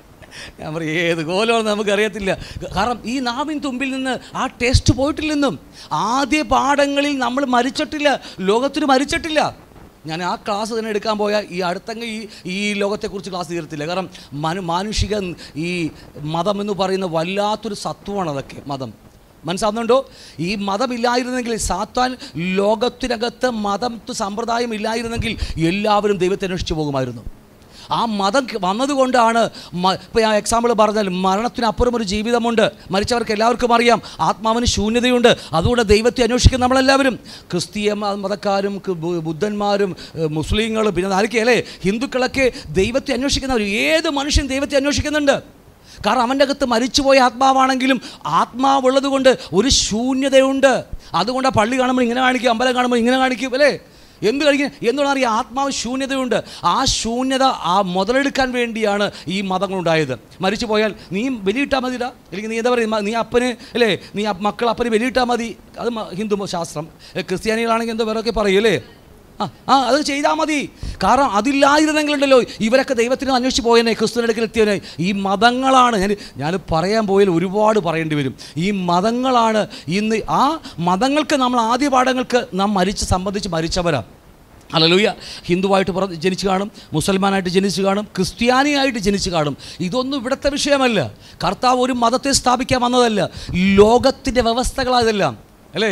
ഞാൻ പറയും ഏത് കോലമാണെന്ന് നമുക്കറിയത്തില്ല കാരണം ഈ നാവിൻ തുമ്പിൽ നിന്ന് ആ ടേസ്റ്റ് പോയിട്ടില്ലെന്നും ആദ്യ പാഠങ്ങളിൽ നമ്മൾ മരിച്ചിട്ടില്ല ലോകത്തിന് മരിച്ചിട്ടില്ല ഞാൻ ആ ക്ലാസ് തന്നെ എടുക്കാൻ പോയാൽ ഈ അടുത്തങ്ങ് ഈ ഈ ലോകത്തെക്കുറിച്ച് ക്ലാസ് തീരത്തില്ല കാരണം മനു മാനുഷിക ഈ മതം എന്ന് പറയുന്ന വല്ലാത്തൊരു സത്വമാണ് അതൊക്കെ മതം മനസ്സിലാവുന്നുണ്ടോ ഈ മതമില്ലായിരുന്നെങ്കിൽ സാത്താൻ ലോകത്തിനകത്ത് മതം സമ്പ്രദായം ഇല്ലായിരുന്നെങ്കിൽ എല്ലാവരും ദൈവത്തെ അന്വേഷിച്ച് പോകുമായിരുന്നു ആ മതം ക- വന്നതുകൊണ്ടാണ് ഇപ്പോൾ ഞാൻ എക്സാമ്പിൾ പറഞ്ഞാൽ മരണത്തിനപ്പുറം ഒരു ജീവിതമുണ്ട് മരിച്ചവർക്ക് എല്ലാവർക്കും അറിയാം ആത്മാവിന് ശൂന്യതയുണ്ട് അതുകൊണ്ട് ദൈവത്തെ അന്വേഷിക്കുന്ന നമ്മളെല്ലാവരും ക്രിസ്തീയ മ- മതക്കാരും ക- ബു- ബുദ്ധന്മാരും ഏഹ്, മുസ്ലിങ്ങളും പിന്നെ ആരൊക്കെയല്ലേ ഹിന്ദുക്കളൊക്കെ ദൈവത്തെ അന്വേഷിക്കുന്നവർ ഏത് മനുഷ്യൻ ദൈവത്തെ അന്വേഷിക്കുന്നുണ്ട് കാരണം അവൻ്റെ അകത്ത് മരിച്ചുപോയ ആത്മാവാണെങ്കിലും ആത്മാവുള്ളത് കൊണ്ട് ഒരു ശൂന്യതയുണ്ട് അതുകൊണ്ട് ആ പള്ളി കാണുമ്പോൾ ഇങ്ങനെ കാണിക്കും അമ്പലം കാണുമ്പോൾ ഇങ്ങനെ കാണിക്കും അല്ലേ എന്ത് കഴിക്കും എന്തുകൊണ്ടാണ് അറിയാം ആത്മാവ് ശൂന്യതയുണ്ട് ആ ശൂന്യത ആ മുതലെടുക്കാൻ വേണ്ടിയാണ് ഈ മതങ്ങളുണ്ടായത് മരിച്ചു പോയാൽ നീ ബലിയിട്ടാൽ മതിടാ അല്ലെങ്കിൽ നീ എന്താ പറയുക നീ അപ്പന് അല്ലേ നീ അപ്പ- മക്കൾ അപ്പന് ബലിയിട്ടാൽ മതി അത് മ- ഹിന്ദു ശാസ്ത്രം ഏ, ക്രിസ്ത്യാനികളാണെങ്കിൽ എന്തോ വേറൊക്കെ പറയും അല്ലേ ആ ആ അത് ചെയ്താൽ മതി കാരണം അതില്ലായിരുന്നെങ്കിലുണ്ടല്ലോ ഇവരൊക്കെ ദൈവത്തിന് അന്വേഷിച്ച് പോയനെ ക്രിസ്തുവിനടുക്കൽ എത്തിയവനെ ഈ മതങ്ങളാണ് ഞാൻ ഞാൻ പറയാൻ പോയാൽ ഒരുപാട് പറയേണ്ടി വരും ഈ മതങ്ങളാണ് ഇന്ന് ആ മതങ്ങൾക്ക് നമ്മൾ ആദ്യ പാഠങ്ങൾക്ക് നാം മരിച്ച് സംബന്ധിച്ച് മരിച്ചവരാണ് അലലൂയ ഹിന്ദുവായിട്ട് പുറ ജനിച്ചു കാണും മുസൽമാനായിട്ട് ജനിച്ചു കാണും ക്രിസ്ത്യാനിയായിട്ട് ജനിച്ചു കാണും ഇതൊന്നും ഇവിടുത്തെ വിഷയമല്ല കർത്താവ് ഒരു മതത്തെ സ്ഥാപിക്കാൻ വന്നതല്ല ലോകത്തിൻ്റെ വ്യവസ്ഥകളായതെല്ലാം അല്ലേ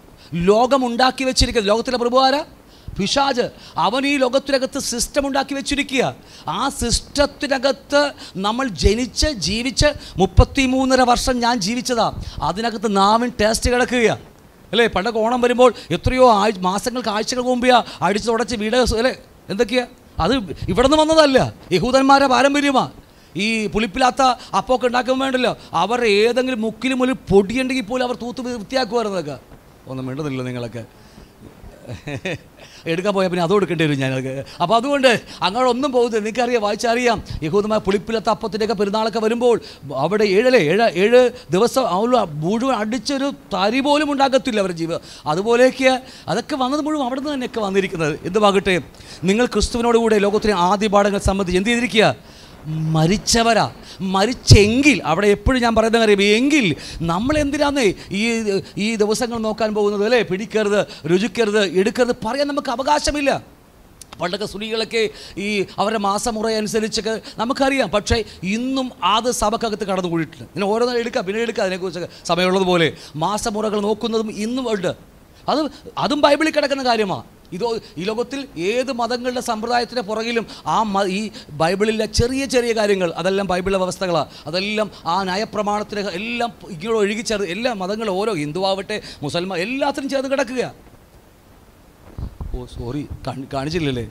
ലോകം ഉണ്ടാക്കി വെച്ചിരിക്കുന്നത് ലോകത്തിലെ പ്രഭു ആരാ പിശാജ് അവൻ ഈ ലോകത്തിനകത്ത് സിസ്റ്റം ഉണ്ടാക്കി വെച്ചിരിക്കുക ആ സിസ്റ്റത്തിനകത്ത് നമ്മൾ ജനിച്ച് ജീവിച്ച് മുപ്പത്തി മൂന്നര വർഷം ഞാൻ ജീവിച്ചതാ അതിനകത്ത് നാവിൻ ടേസ്റ്റ് കിടക്കുക അല്ലേ പണ്ടൊക്കെ ഓണം വരുമ്പോൾ എത്രയോ ആഴ്ച മാസങ്ങൾക്ക് ആഴ്ചകൾക്ക് മുമ്പെയാ അടിച്ച് തുടച്ച് വീട് അല്ലേ എന്തൊക്കെയാ അത് ഇവിടെ നിന്ന് വന്നതല്ല യഹൂദന്മാരുടെ പാരമ്പര്യമാ ഈ പുളിപ്പില്ലാത്ത അപ്പമൊക്കെ ഉണ്ടാക്കുമ്പോൾ വേണ്ടല്ലോ അവർ ഏതെങ്കിലും മുക്കിലും ഒരു പൊടിയുണ്ടെങ്കിൽ പോലും അവർ തൂത്ത് വൃത്തിയാക്കുമായിരുന്നു അതൊക്കെ ഒന്നും വേണ്ടതില്ല നിങ്ങളൊക്കെ എടുക്കാൻ പോയാൽ പിന്നെ അതും എടുക്കേണ്ടി വരും ഞാനത് അപ്പോൾ അതുകൊണ്ട് അങ്ങോട്ട് ഒന്നും പോകുന്നത് നിനക്കറിയാം വായിച്ചറിയാം യഹൂദമായ പുളിപ്പിലത്ത അപ്പത്തിൻ്റെയൊക്കെ പെരുന്നാളൊക്കെ വരുമ്പോൾ അവിടെ ഏഴല്ലേ ഏഴ് ഏഴ് ദിവസം അവൾ മുഴുവൻ അടിച്ചൊരു തരി പോലും ഉണ്ടാക്കത്തില്ല അവരുടെ ജീവിതം അതുപോലെയൊക്കെ അതൊക്കെ വന്നത് മുഴുവൻ അവിടെ നിന്ന് തന്നെയൊക്കെ വന്നിരിക്കുന്നത് എന്തുമാകട്ടെ നിങ്ങൾ ക്രിസ്തുവിനോട് കൂടെ ലോകത്തിലെ ആദ്യ പാഠങ്ങൾ സംബന്ധിച്ച് എന്ത് ചെയ്തിരിക്കുക മരിച്ചവരാ മരിച്ചെങ്കിൽ അവിടെ എപ്പോഴും ഞാൻ പറയുന്നത് അറിയാം എങ്കിൽ നമ്മൾ എന്തിനാന്നേ ഈ ഈ ദിവസങ്ങൾ നോക്കാൻ പോകുന്നത് അല്ലേ പിടിക്കരുത് രുചിക്കരുത് എടുക്കരുത് പറയാൻ നമുക്ക് അവകാശമില്ല പണ്ടൊക്കെ സ്ത്രീകളൊക്കെ ഈ അവരുടെ മാസമുറ അനുസരിച്ചൊക്കെ നമുക്കറിയാം പക്ഷേ ഇന്നും അത് സഭക്കകത്ത് കടന്നു കൂടിയിട്ടില്ല ഇങ്ങനെ ഓരോന്നും എടുക്കാം പിന്നെ എടുക്കാം അതിനെക്കുറിച്ചൊക്കെ സമയമുള്ളതുപോലെ മാസമുറകൾ നോക്കുന്നതും ഇന്നും ഉണ്ട് അത് അതും ബൈബിളിൽ കിടക്കുന്ന കാര്യമാണ് ഇതോ ഈ ലോകത്തിൽ ഏത് മതങ്ങളുടെ സമ്പ്രദായത്തിൻ്റെ പുറകിലും ആ മ ഈ ബൈബിളിലെ ചെറിയ ചെറിയ കാര്യങ്ങൾ അതെല്ലാം ബൈബിളിലെ വ്യവസ്ഥകളാണ് അതെല്ലാം ആ നയപ്രമാണത്തിന് എല്ലാം ഇങ്ങനെ ഒഴുകിച്ചേർന്ന് എല്ലാ മതങ്ങളും ഓരോ ഹിന്ദു ആവട്ടെ മുസൽമാൻ എല്ലാത്തിനും ചേർന്ന് കിടക്കുകയാണ് ഓ സോറി കാണിച്ചില്ലല്ലേ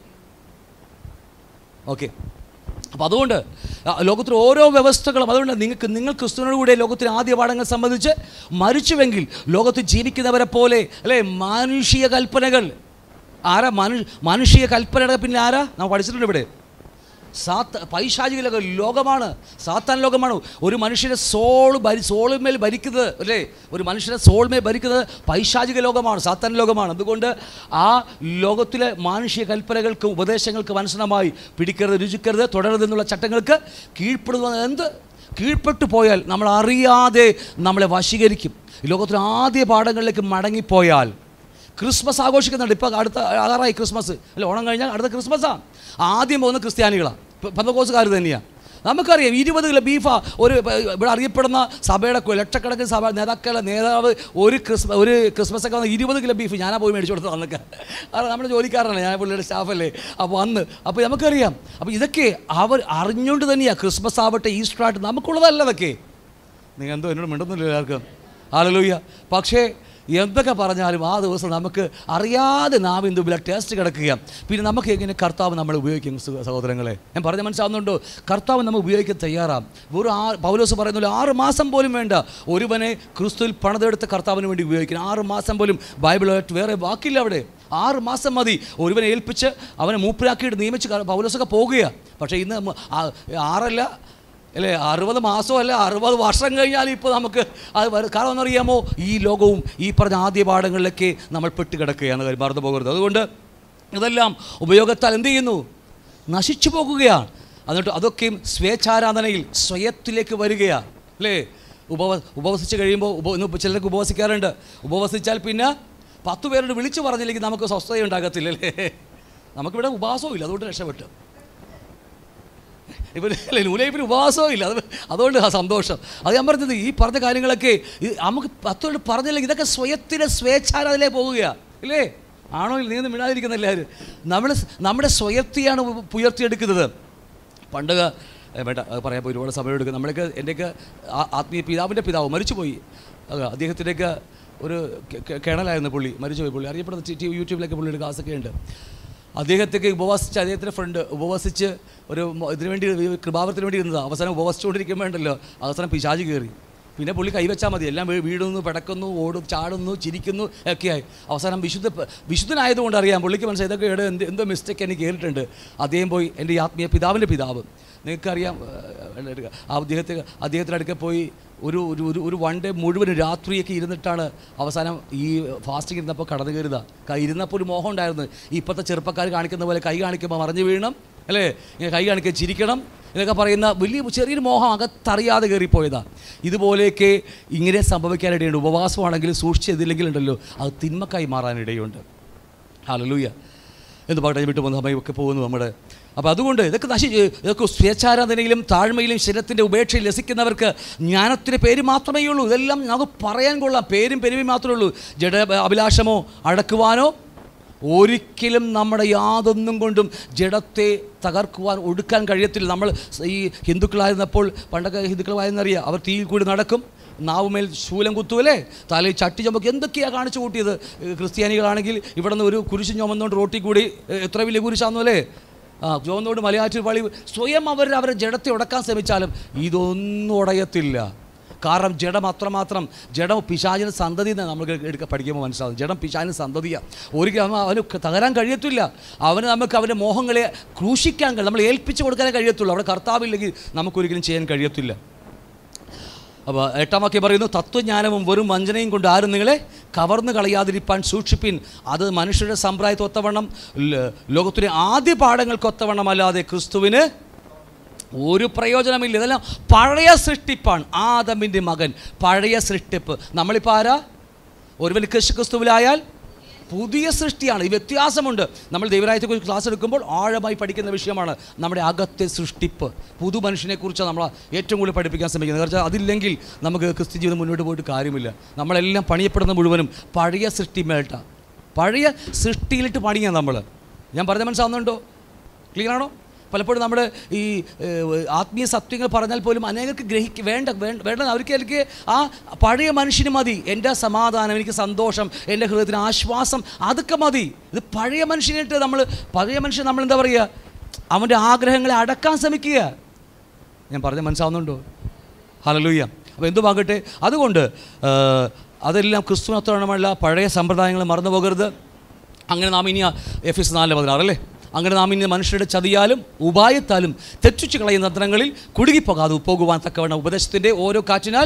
ഓക്കെ അപ്പോൾ അതുകൊണ്ട് ആ, ലോകത്തിലെ ഓരോ വ്യവസ്ഥകളും അതുകൊണ്ട് നിങ്ങൾക്ക് നിങ്ങൾ ക്രിസ്തുവിനോട് കൂടെ ലോകത്തിലെ ആദ്യ പാഠങ്ങൾ സംബന്ധിച്ച് മരിച്ചുവെങ്കിൽ ലോകത്ത് ജീവിക്കുന്നവരെ പോലെ അല്ലേ മാനുഷിക കൽപ്പനകൾ ആരാ മനു മാനുഷിക കൽപ്പനയുടെ പിന്നെ ആരാ നമ്മൾ പഠിച്ചിട്ടുണ്ട് ഇവിടെ സാത്ത പൈശാചിക ലോകം ലോകമാണ് സാത്താൻ ലോകമാണ് ഒരു മനുഷ്യനെ സോൾ ഭരി സോളിന്മേൽ ഭരിക്കുന്നത് അല്ലേ ഒരു മനുഷ്യനെ സോൾമേൽ ഭരിക്കുന്നത് പൈശാചിക ലോകമാണ് സാത്താൻ ലോകമാണ് അതുകൊണ്ട് ആ ലോകത്തിലെ മാനുഷിക കൽപ്പനകൾക്ക് ഉപദേശങ്ങൾക്ക് മനസ്സിലമായി പിടിക്കരുത് രുചിക്കരുത് തുടരുത് എന്നുള്ള ചട്ടങ്ങൾക്ക് കീഴ്പ്പെടുന്നത് എന്ത് കീഴ്പ്പെട്ടു പോയാൽ നമ്മൾ അറിയാതെ നമ്മളെ വശീകരിക്കും ഈ ലോകത്തിലെ ആദ്യ പാഠങ്ങളിലേക്ക് മടങ്ങിപ്പോയാൽ ക്രിസ്മസ് ആഘോഷിക്കുന്നുണ്ട് ഇപ്പോൾ അടുത്ത ആറായി ക്രിസ്മസ് അല്ല ഓണം കഴിഞ്ഞാൽ അടുത്ത ക്രിസ്മസാണ് ആദ്യം പോകുന്ന ക്രിസ്ത്യാനികളാണ് പന്തക്കോസുകാർ തന്നെയാണ് നമുക്കറിയാം ഇരുപത് കിലോ ബീഫാ ഒരു ഇപ്പ ഇവിടെ അറിയപ്പെടുന്ന സഭയുടെ കു- ലക്ഷക്കണക്കിന് സഭ നേതാക്കളുടെ നേതാവ് ഒരു ക്രിസ്മ ഒരു ക്രിസ്മസ് ഒക്കെ വന്ന് ഇരുപത് കിലോ ബീഫ് ഞാനാ പോയി മേടിച്ചു കൊടുത്തത് അന്നൊക്കെ അത് നമ്മുടെ ജോലിക്കാരനല്ലേ ഞാൻ പുള്ളിയുടെ സ്റ്റാഫല്ലേ അപ്പോൾ അന്ന് അപ്പോൾ നമുക്കറിയാം അപ്പോൾ ഇതൊക്കെ അവർ അറിഞ്ഞുകൊണ്ട് തന്നെയാണ് ക്രിസ്മസ് ആവട്ടെ ഈസ്റ്റർ ആവട്ടെ നമുക്കുള്ളതല്ല ഇതൊക്കെ നിങ്ങൾ എന്തോ എന്നോട് മിണ്ടുന്നില്ല എല്ലാവർക്കും ആലലൂയ്യ പക്ഷേ എന്തൊക്കെ പറഞ്ഞാലും ആ ദിവസം നമുക്ക് അറിയാതെ നാവിൻ തുമ്പില ടേസ്റ്റ് കിടക്കുക പിന്നെ നമുക്ക് എങ്ങനെ കർത്താവ് നമ്മൾ ഉപയോഗിക്കും സഹ- സഹോദരങ്ങളെ ഞാൻ പറഞ്ഞ മനസ്സിലാവുന്നുണ്ടോ കർത്താവ് നമ്മൾ ഉപയോഗിക്കാൻ തയ്യാറാം വെറും ആ പൗലോസ് പറയുന്നില്ല ആറ് മാസം പോലും വേണ്ട ഒരുവനെ ക്രിസ്തുവിൽ പണിതെടുത്ത കർത്താവിന് വേണ്ടി ഉപയോഗിക്കണം ആറ് മാസം പോലും ബൈബിളായിട്ട് വേറെ വാക്കില്ല അവിടെ ആറ് മാസം മതി ഒരുവനെ ഏൽപ്പിച്ച് അവനെ മൂപ്പിലാക്കിയിട്ട് നിയമിച്ച് ക- പൗലോസൊക്കെ പോകുകയാണ് പക്ഷേ ഇന്ന് മ- ആ- ആറല്ല അല്ലേ അറുപത് മാസമല്ല അറുപത് വർഷം കഴിഞ്ഞാൽ ഇപ്പോൾ നമുക്ക് അത് വരും കാരണം എന്നറിയാമോ ഈ ലോകവും ഈ പറഞ്ഞ ആദ്യ പാഠങ്ങളിലൊക്കെ നമ്മൾ പെട്ടുകിടക്കുകയാണ് കാര്യം മറന്നു പോകരുത് അതുകൊണ്ട് ഇതെല്ലാം ഉപയോഗത്താൽ എന്ത് ചെയ്യുന്നു നശിച്ചു പോകുകയാണ് എന്നിട്ട് അതൊക്കെയും സ്വേച്ഛാരാധനയിൽ സ്വയത്തിലേക്ക് വരികയാണ് അല്ലേ ഉപവ ഉപവസിച്ച് കഴിയുമ്പോൾ ഉപ ഇന്ന് ചിലർക്ക് ഉപവസിക്കാറുണ്ട് ഉപവസിച്ചാൽ പിന്നെ പത്ത് പേരോട് വിളിച്ചു പറഞ്ഞില്ലെങ്കിൽ നമുക്ക് സ്വസ്ഥത ഉണ്ടാകത്തില്ല അല്ലേ നമുക്കിവിടെ ഉപവാസവും ഇല്ല അതുകൊണ്ട് രക്ഷപ്പെട്ടു ഇവർ അല്ലേ നൂലൈപ്പിന് ഉപവാസവും ഇല്ല അത് അതുകൊണ്ട് ആ സന്തോഷം അത് ഞാൻ പറഞ്ഞത് ഈ പറഞ്ഞ കാര്യങ്ങളൊക്കെ ഇത് നമുക്ക് പത്തോട് പറഞ്ഞില്ലെങ്കിൽ ഇതൊക്കെ സ്വയത്തിൻ്റെ സ്വേച്ഛാരാധനയിലേക്ക് പോവുകയാണ് ഇല്ലേ ആണോ ഇല്ല നീ ഒന്നും മിണ്ടാതിരിക്കുന്ന എല്ലാവരും നമ്മൾ നമ്മുടെ സ്വയത്തെയാണ് ഉ- ഉയർത്തിയെടുക്കുന്നത് പണ്ട് ഏ, വേണ്ട അത് പറയാൻ പോയി ഒരുപാട് സമയം എടുക്കും നമ്മളൊക്കെ എൻ്റെയൊക്കെ ആ- ആത്മീയ പിതാവിൻ്റെ പിതാവ് മരിച്ചുപോയി അത് അദ്ദേഹത്തിൻ്റെയൊക്കെ ഒരു കെ- കെ- കേണലായിരുന്നു പുള്ളി മരിച്ചുപോയി പുള്ളി അറിയപ്പെടുന്ന ടി- ടി- യൂട്യൂബിലൊക്കെ പുള്ളിയുടെ ക്ലാസ്സൊക്കെ ഉണ്ട് അദ്ദേഹത്തേക്ക് ഉപവസിച്ച് അദ്ദേഹത്തിൻ്റെ ഫ്രണ്ട് ഉപവസിച്ച് ഒരു മ- ഇതിനു വേണ്ടി ഈ കൃപാവത്തിന് വേണ്ടി ഇരുന്നതാണ് അവസാനം ഉപവസിച്ചുകൊണ്ടിരിക്കുമ്പോൾ ഉണ്ടല്ലോ അവസാനം പിശാച് കയറി പിന്നെ പുള്ളി കൈവച്ചാൽ മതി എല്ലാം വീ- വീഴുന്നു പിടക്കുന്നു ഓടും ചാടുന്നു ചിരിക്കുന്നു ഒക്കെയായി അവസാനം വിശുദ്ധ വിശുദ്ധനായതുകൊണ്ട് അറിയാം പുള്ളിക്ക് മനസ്സിലായി ഇതൊക്കെ ഇവിടെ എന്ത് എന്തോ മിസ്റ്റേക്ക് എനിക്ക് കയറിയിട്ടുണ്ട് അദ്ദേഹം പോയി എൻ്റെ ഈ ആത്മീയ പിതാവിൻ്റെ പിതാവ് നിങ്ങൾക്കറിയാം ഏഹ്, എടുക്ക. ആ അദ്ദേഹത്തെ അദ്ദേഹത്തിൻ്റെ അടുക്ക പോയി ഒരു ഒരു ഒരു ഒരു വൺ ഡേ മുഴുവൻ രാത്രിയൊക്കെ ഇരുന്നിട്ടാണ് അവസാനം ഈ ഫാസ്റ്റിംഗ് ഇരുന്നപ്പോൾ കടന്നു കയറുക കൈ ഇരുന്നപ്പോൾ ഒരു മോഹം ഉണ്ടായിരുന്നു ഇപ്പോഴത്തെ ചെറുപ്പക്കാർ കാണിക്കുന്ന പോലെ കൈ കാണിക്കുമ്പോൾ മറിഞ്ഞു വീഴണം അല്ലേ ഇങ്ങനെ കൈ കാണിക്കുക ചിരിക്കണം എന്നൊക്കെ പറയുന്ന വലിയ ചെറിയൊരു മോഹം അകത്തറിയാതെ കയറിപ്പോയതാ ഇതുപോലെയൊക്കെ ഇങ്ങനെ സംഭവിക്കാനിടയുണ്ട് ഉപവാസമാണെങ്കിൽ സൂക്ഷിച്ചതില്ലെങ്കിൽ ഉണ്ടല്ലോ അത് തിന്മക്കായി മാറാനിടയുണ്ട് ഹല്ലേലൂയ എന്ന് പാട്ടെ വിട്ടു പോകുന്ന സമയമൊക്കെ പോകുന്നു നമ്മുടെ അപ്പോൾ അതുകൊണ്ട് ഇതൊക്കെ നശി ഇതൊക്കെ സ്വേച്ഛാരാധനയിലും താഴ്മയിലും ശരീരത്തിൻ്റെ ഉപേക്ഷയിൽ രസിക്കുന്നവർക്ക് ജ്ഞാനത്തിൻ്റെ പേര് മാത്രമേ ഉള്ളൂ ഇതെല്ലാം നമുക്ക് പറയാൻ കൊള്ളാം പേരും പെരുമയും മാത്രമേ ഉള്ളൂ ജഡ അഭിലാഷമോ അടക്കുവാനോ ഒരിക്കലും നമ്മുടെ യാതൊന്നും കൊണ്ടും ജഡത്തെ തകർക്കുവാൻ ഒടുക്കാൻ കഴിയത്തില്ല നമ്മൾ ഈ ഹിന്ദുക്കളായിരുന്നപ്പോൾ പണ്ടൊക്കെ ഹിന്ദുക്കളായിരുന്നറിയാം അവർ തീയിൽ കൂടി നടക്കും നാവുമേൽ ശൂലം കുത്തുമല്ലേ തലയിൽ ചട്ടി ചുമക്ക് എന്തൊക്കെയാണ് കാണിച്ചു കൂട്ടിയത് ഏഹ് ക്രിസ്ത്യാനികളാണെങ്കിൽ ഇവിടെ നിന്ന് ഒരു കുരിശ് ചുമന്നുകൊണ്ട് റോട്ടിൽ കൂടി ഏഹ് എത്ര വലിയ കുരിശാന്നു അല്ലേ ആ ചുവന്നുകൊണ്ട് മലയാറ്റൂർ പള്ളി സ്വയം അവർ അവരെ ജഡത്തെ ഉടക്കാൻ ശ്രമിച്ചാലും ഇതൊന്നും ഉടയത്തില്ല കാരണം ജഡം അത്രമാത്രം ജഡം പിശാചിന് സന്തതി എന്ന് നമുക്ക് എടുക്ക പഠിക്കുമ്പോൾ മനസ്സിലാവും ജഡം പിശാചിന് സന്തതിയാണ് ഒരിക്കലും അവന് തകരാൻ കഴിയത്തില്ല അവന് നമുക്ക് അവൻ്റെ മോഹങ്ങളെ ക്രൂശിക്കാൻ കഴിയും നമ്മൾ ഏൽപ്പിച്ച് കൊടുക്കാനേ കഴിയത്തുള്ളൂ അവിടെ കർത്താവില്ലെങ്കിൽ നമുക്കൊരിക്കലും ചെയ്യാൻ കഴിയത്തില്ല അപ്പോൾ എട്ടാം വാക്യം പറയുന്നു തത്വജ്ഞാനവും വെറും വഞ്ചനയും കൊണ്ട് ആരും നിങ്ങളെ കവർന്നു കളയാതിരിപ്പാൻ സൂക്ഷിപ്പിൻ അത് മനുഷ്യരുടെ സമ്പ്രദായത്തൊത്തവണ്ണം ല- ലോകത്തിലെ ആദ്യ പാഠങ്ങൾക്കൊത്തവണ്ണം അല്ലാതെ ക്രിസ്തുവിന് ഒരു പ്രയോജനമില്ല ഇതെല്ലാം പഴയ സൃഷ്ടിപ്പാണ് ആദമിൻ്റെ മകൻ പഴയ സൃഷ്ടിപ്പ് നമ്മളിപ്പോൾ ആരാ ഒരുവൻ ക്രിസ്തു ക്രിസ്തുവിലായാൽ പുതിയ സൃഷ്ടിയാണ് ഈ വ്യത്യാസമുണ്ട് നമ്മൾ ദൈവരായത്തെക്കുറിച്ച് ക്ലാസ് എടുക്കുമ്പോൾ ആഴമായി പഠിക്കുന്ന വിഷയമാണ് നമ്മുടെ അകത്തെ സൃഷ്ടിപ്പ് പുതു മനുഷ്യനെക്കുറിച്ച് നമ്മൾ ഏറ്റവും കൂടുതൽ പഠിപ്പിക്കാൻ ശ്രമിക്കുന്നത് കാരണം അതില്ലെങ്കിൽ നമുക്ക് ക്രിസ്തു ജീവിതം മുന്നോട്ട് പോയിട്ട് കാര്യമില്ല നമ്മളെല്ലാം പണിയപ്പെടുന്ന മുഴുവനും പഴയ സൃഷ്ടിമേട്ടാണ് പഴയ സൃഷ്ടിയിലിട്ട് പണിയാണ് നമ്മൾ ഞാൻ പറഞ്ഞ മനസ്സിലാവുന്നുണ്ടോ ക്ലിയർ ആണോ പലപ്പോഴും നമ്മൾ ഈ ഏഹ്, ആത്മീയ സത്യങ്ങൾ പറഞ്ഞാൽ പോലും അനേകർക്ക് ഗ്രഹിക്ക വേണ്ട വേണ്ട വേണ്ട അവർക്ക് എനിക്ക് ആ പഴയ മനുഷ്യന് മതി എൻ്റെ സമാധാനം എനിക്ക് സന്തോഷം എൻ്റെ ഹൃദയത്തിന് ആശ്വാസം അതൊക്കെ മതി ഇത് പഴയ മനുഷ്യനായിട്ട് നമ്മൾ പഴയ മനുഷ്യൻ നമ്മൾ എന്താ പറയുക അവൻ്റെ ആഗ്രഹങ്ങളെ അടക്കാൻ ശ്രമിക്കുക ഞാൻ പറഞ്ഞ മനസ്സിലാവുന്നുണ്ടോ ഹലലൂയ്യ അപ്പോൾ എന്തുമാകട്ടെ അതുകൊണ്ട് ഏഹ്, അതെല്ലാം ക്രിസ്തുനത്തോണമുള്ള പഴയ സമ്പ്രദായങ്ങൾ മറന്നു പോകരുത് അങ്ങനെ നാം ഇനി എഫ് എസ് നാല് പതിനാറ് അല്ലേ അങ്ങനെ നാം ഇനി മനുഷ്യരുടെ ചതിയാലും ഉപായത്താലും തെറ്റിച്ചു കളയുന്ന തന്ത്രങ്ങളിൽ കുടുങ്ങിപ്പോകാതെ പോകുവാൻ തക്കവണ്ണം ഉപദേശത്തിൻ്റെ ഓരോ കാറ്റിനാൽ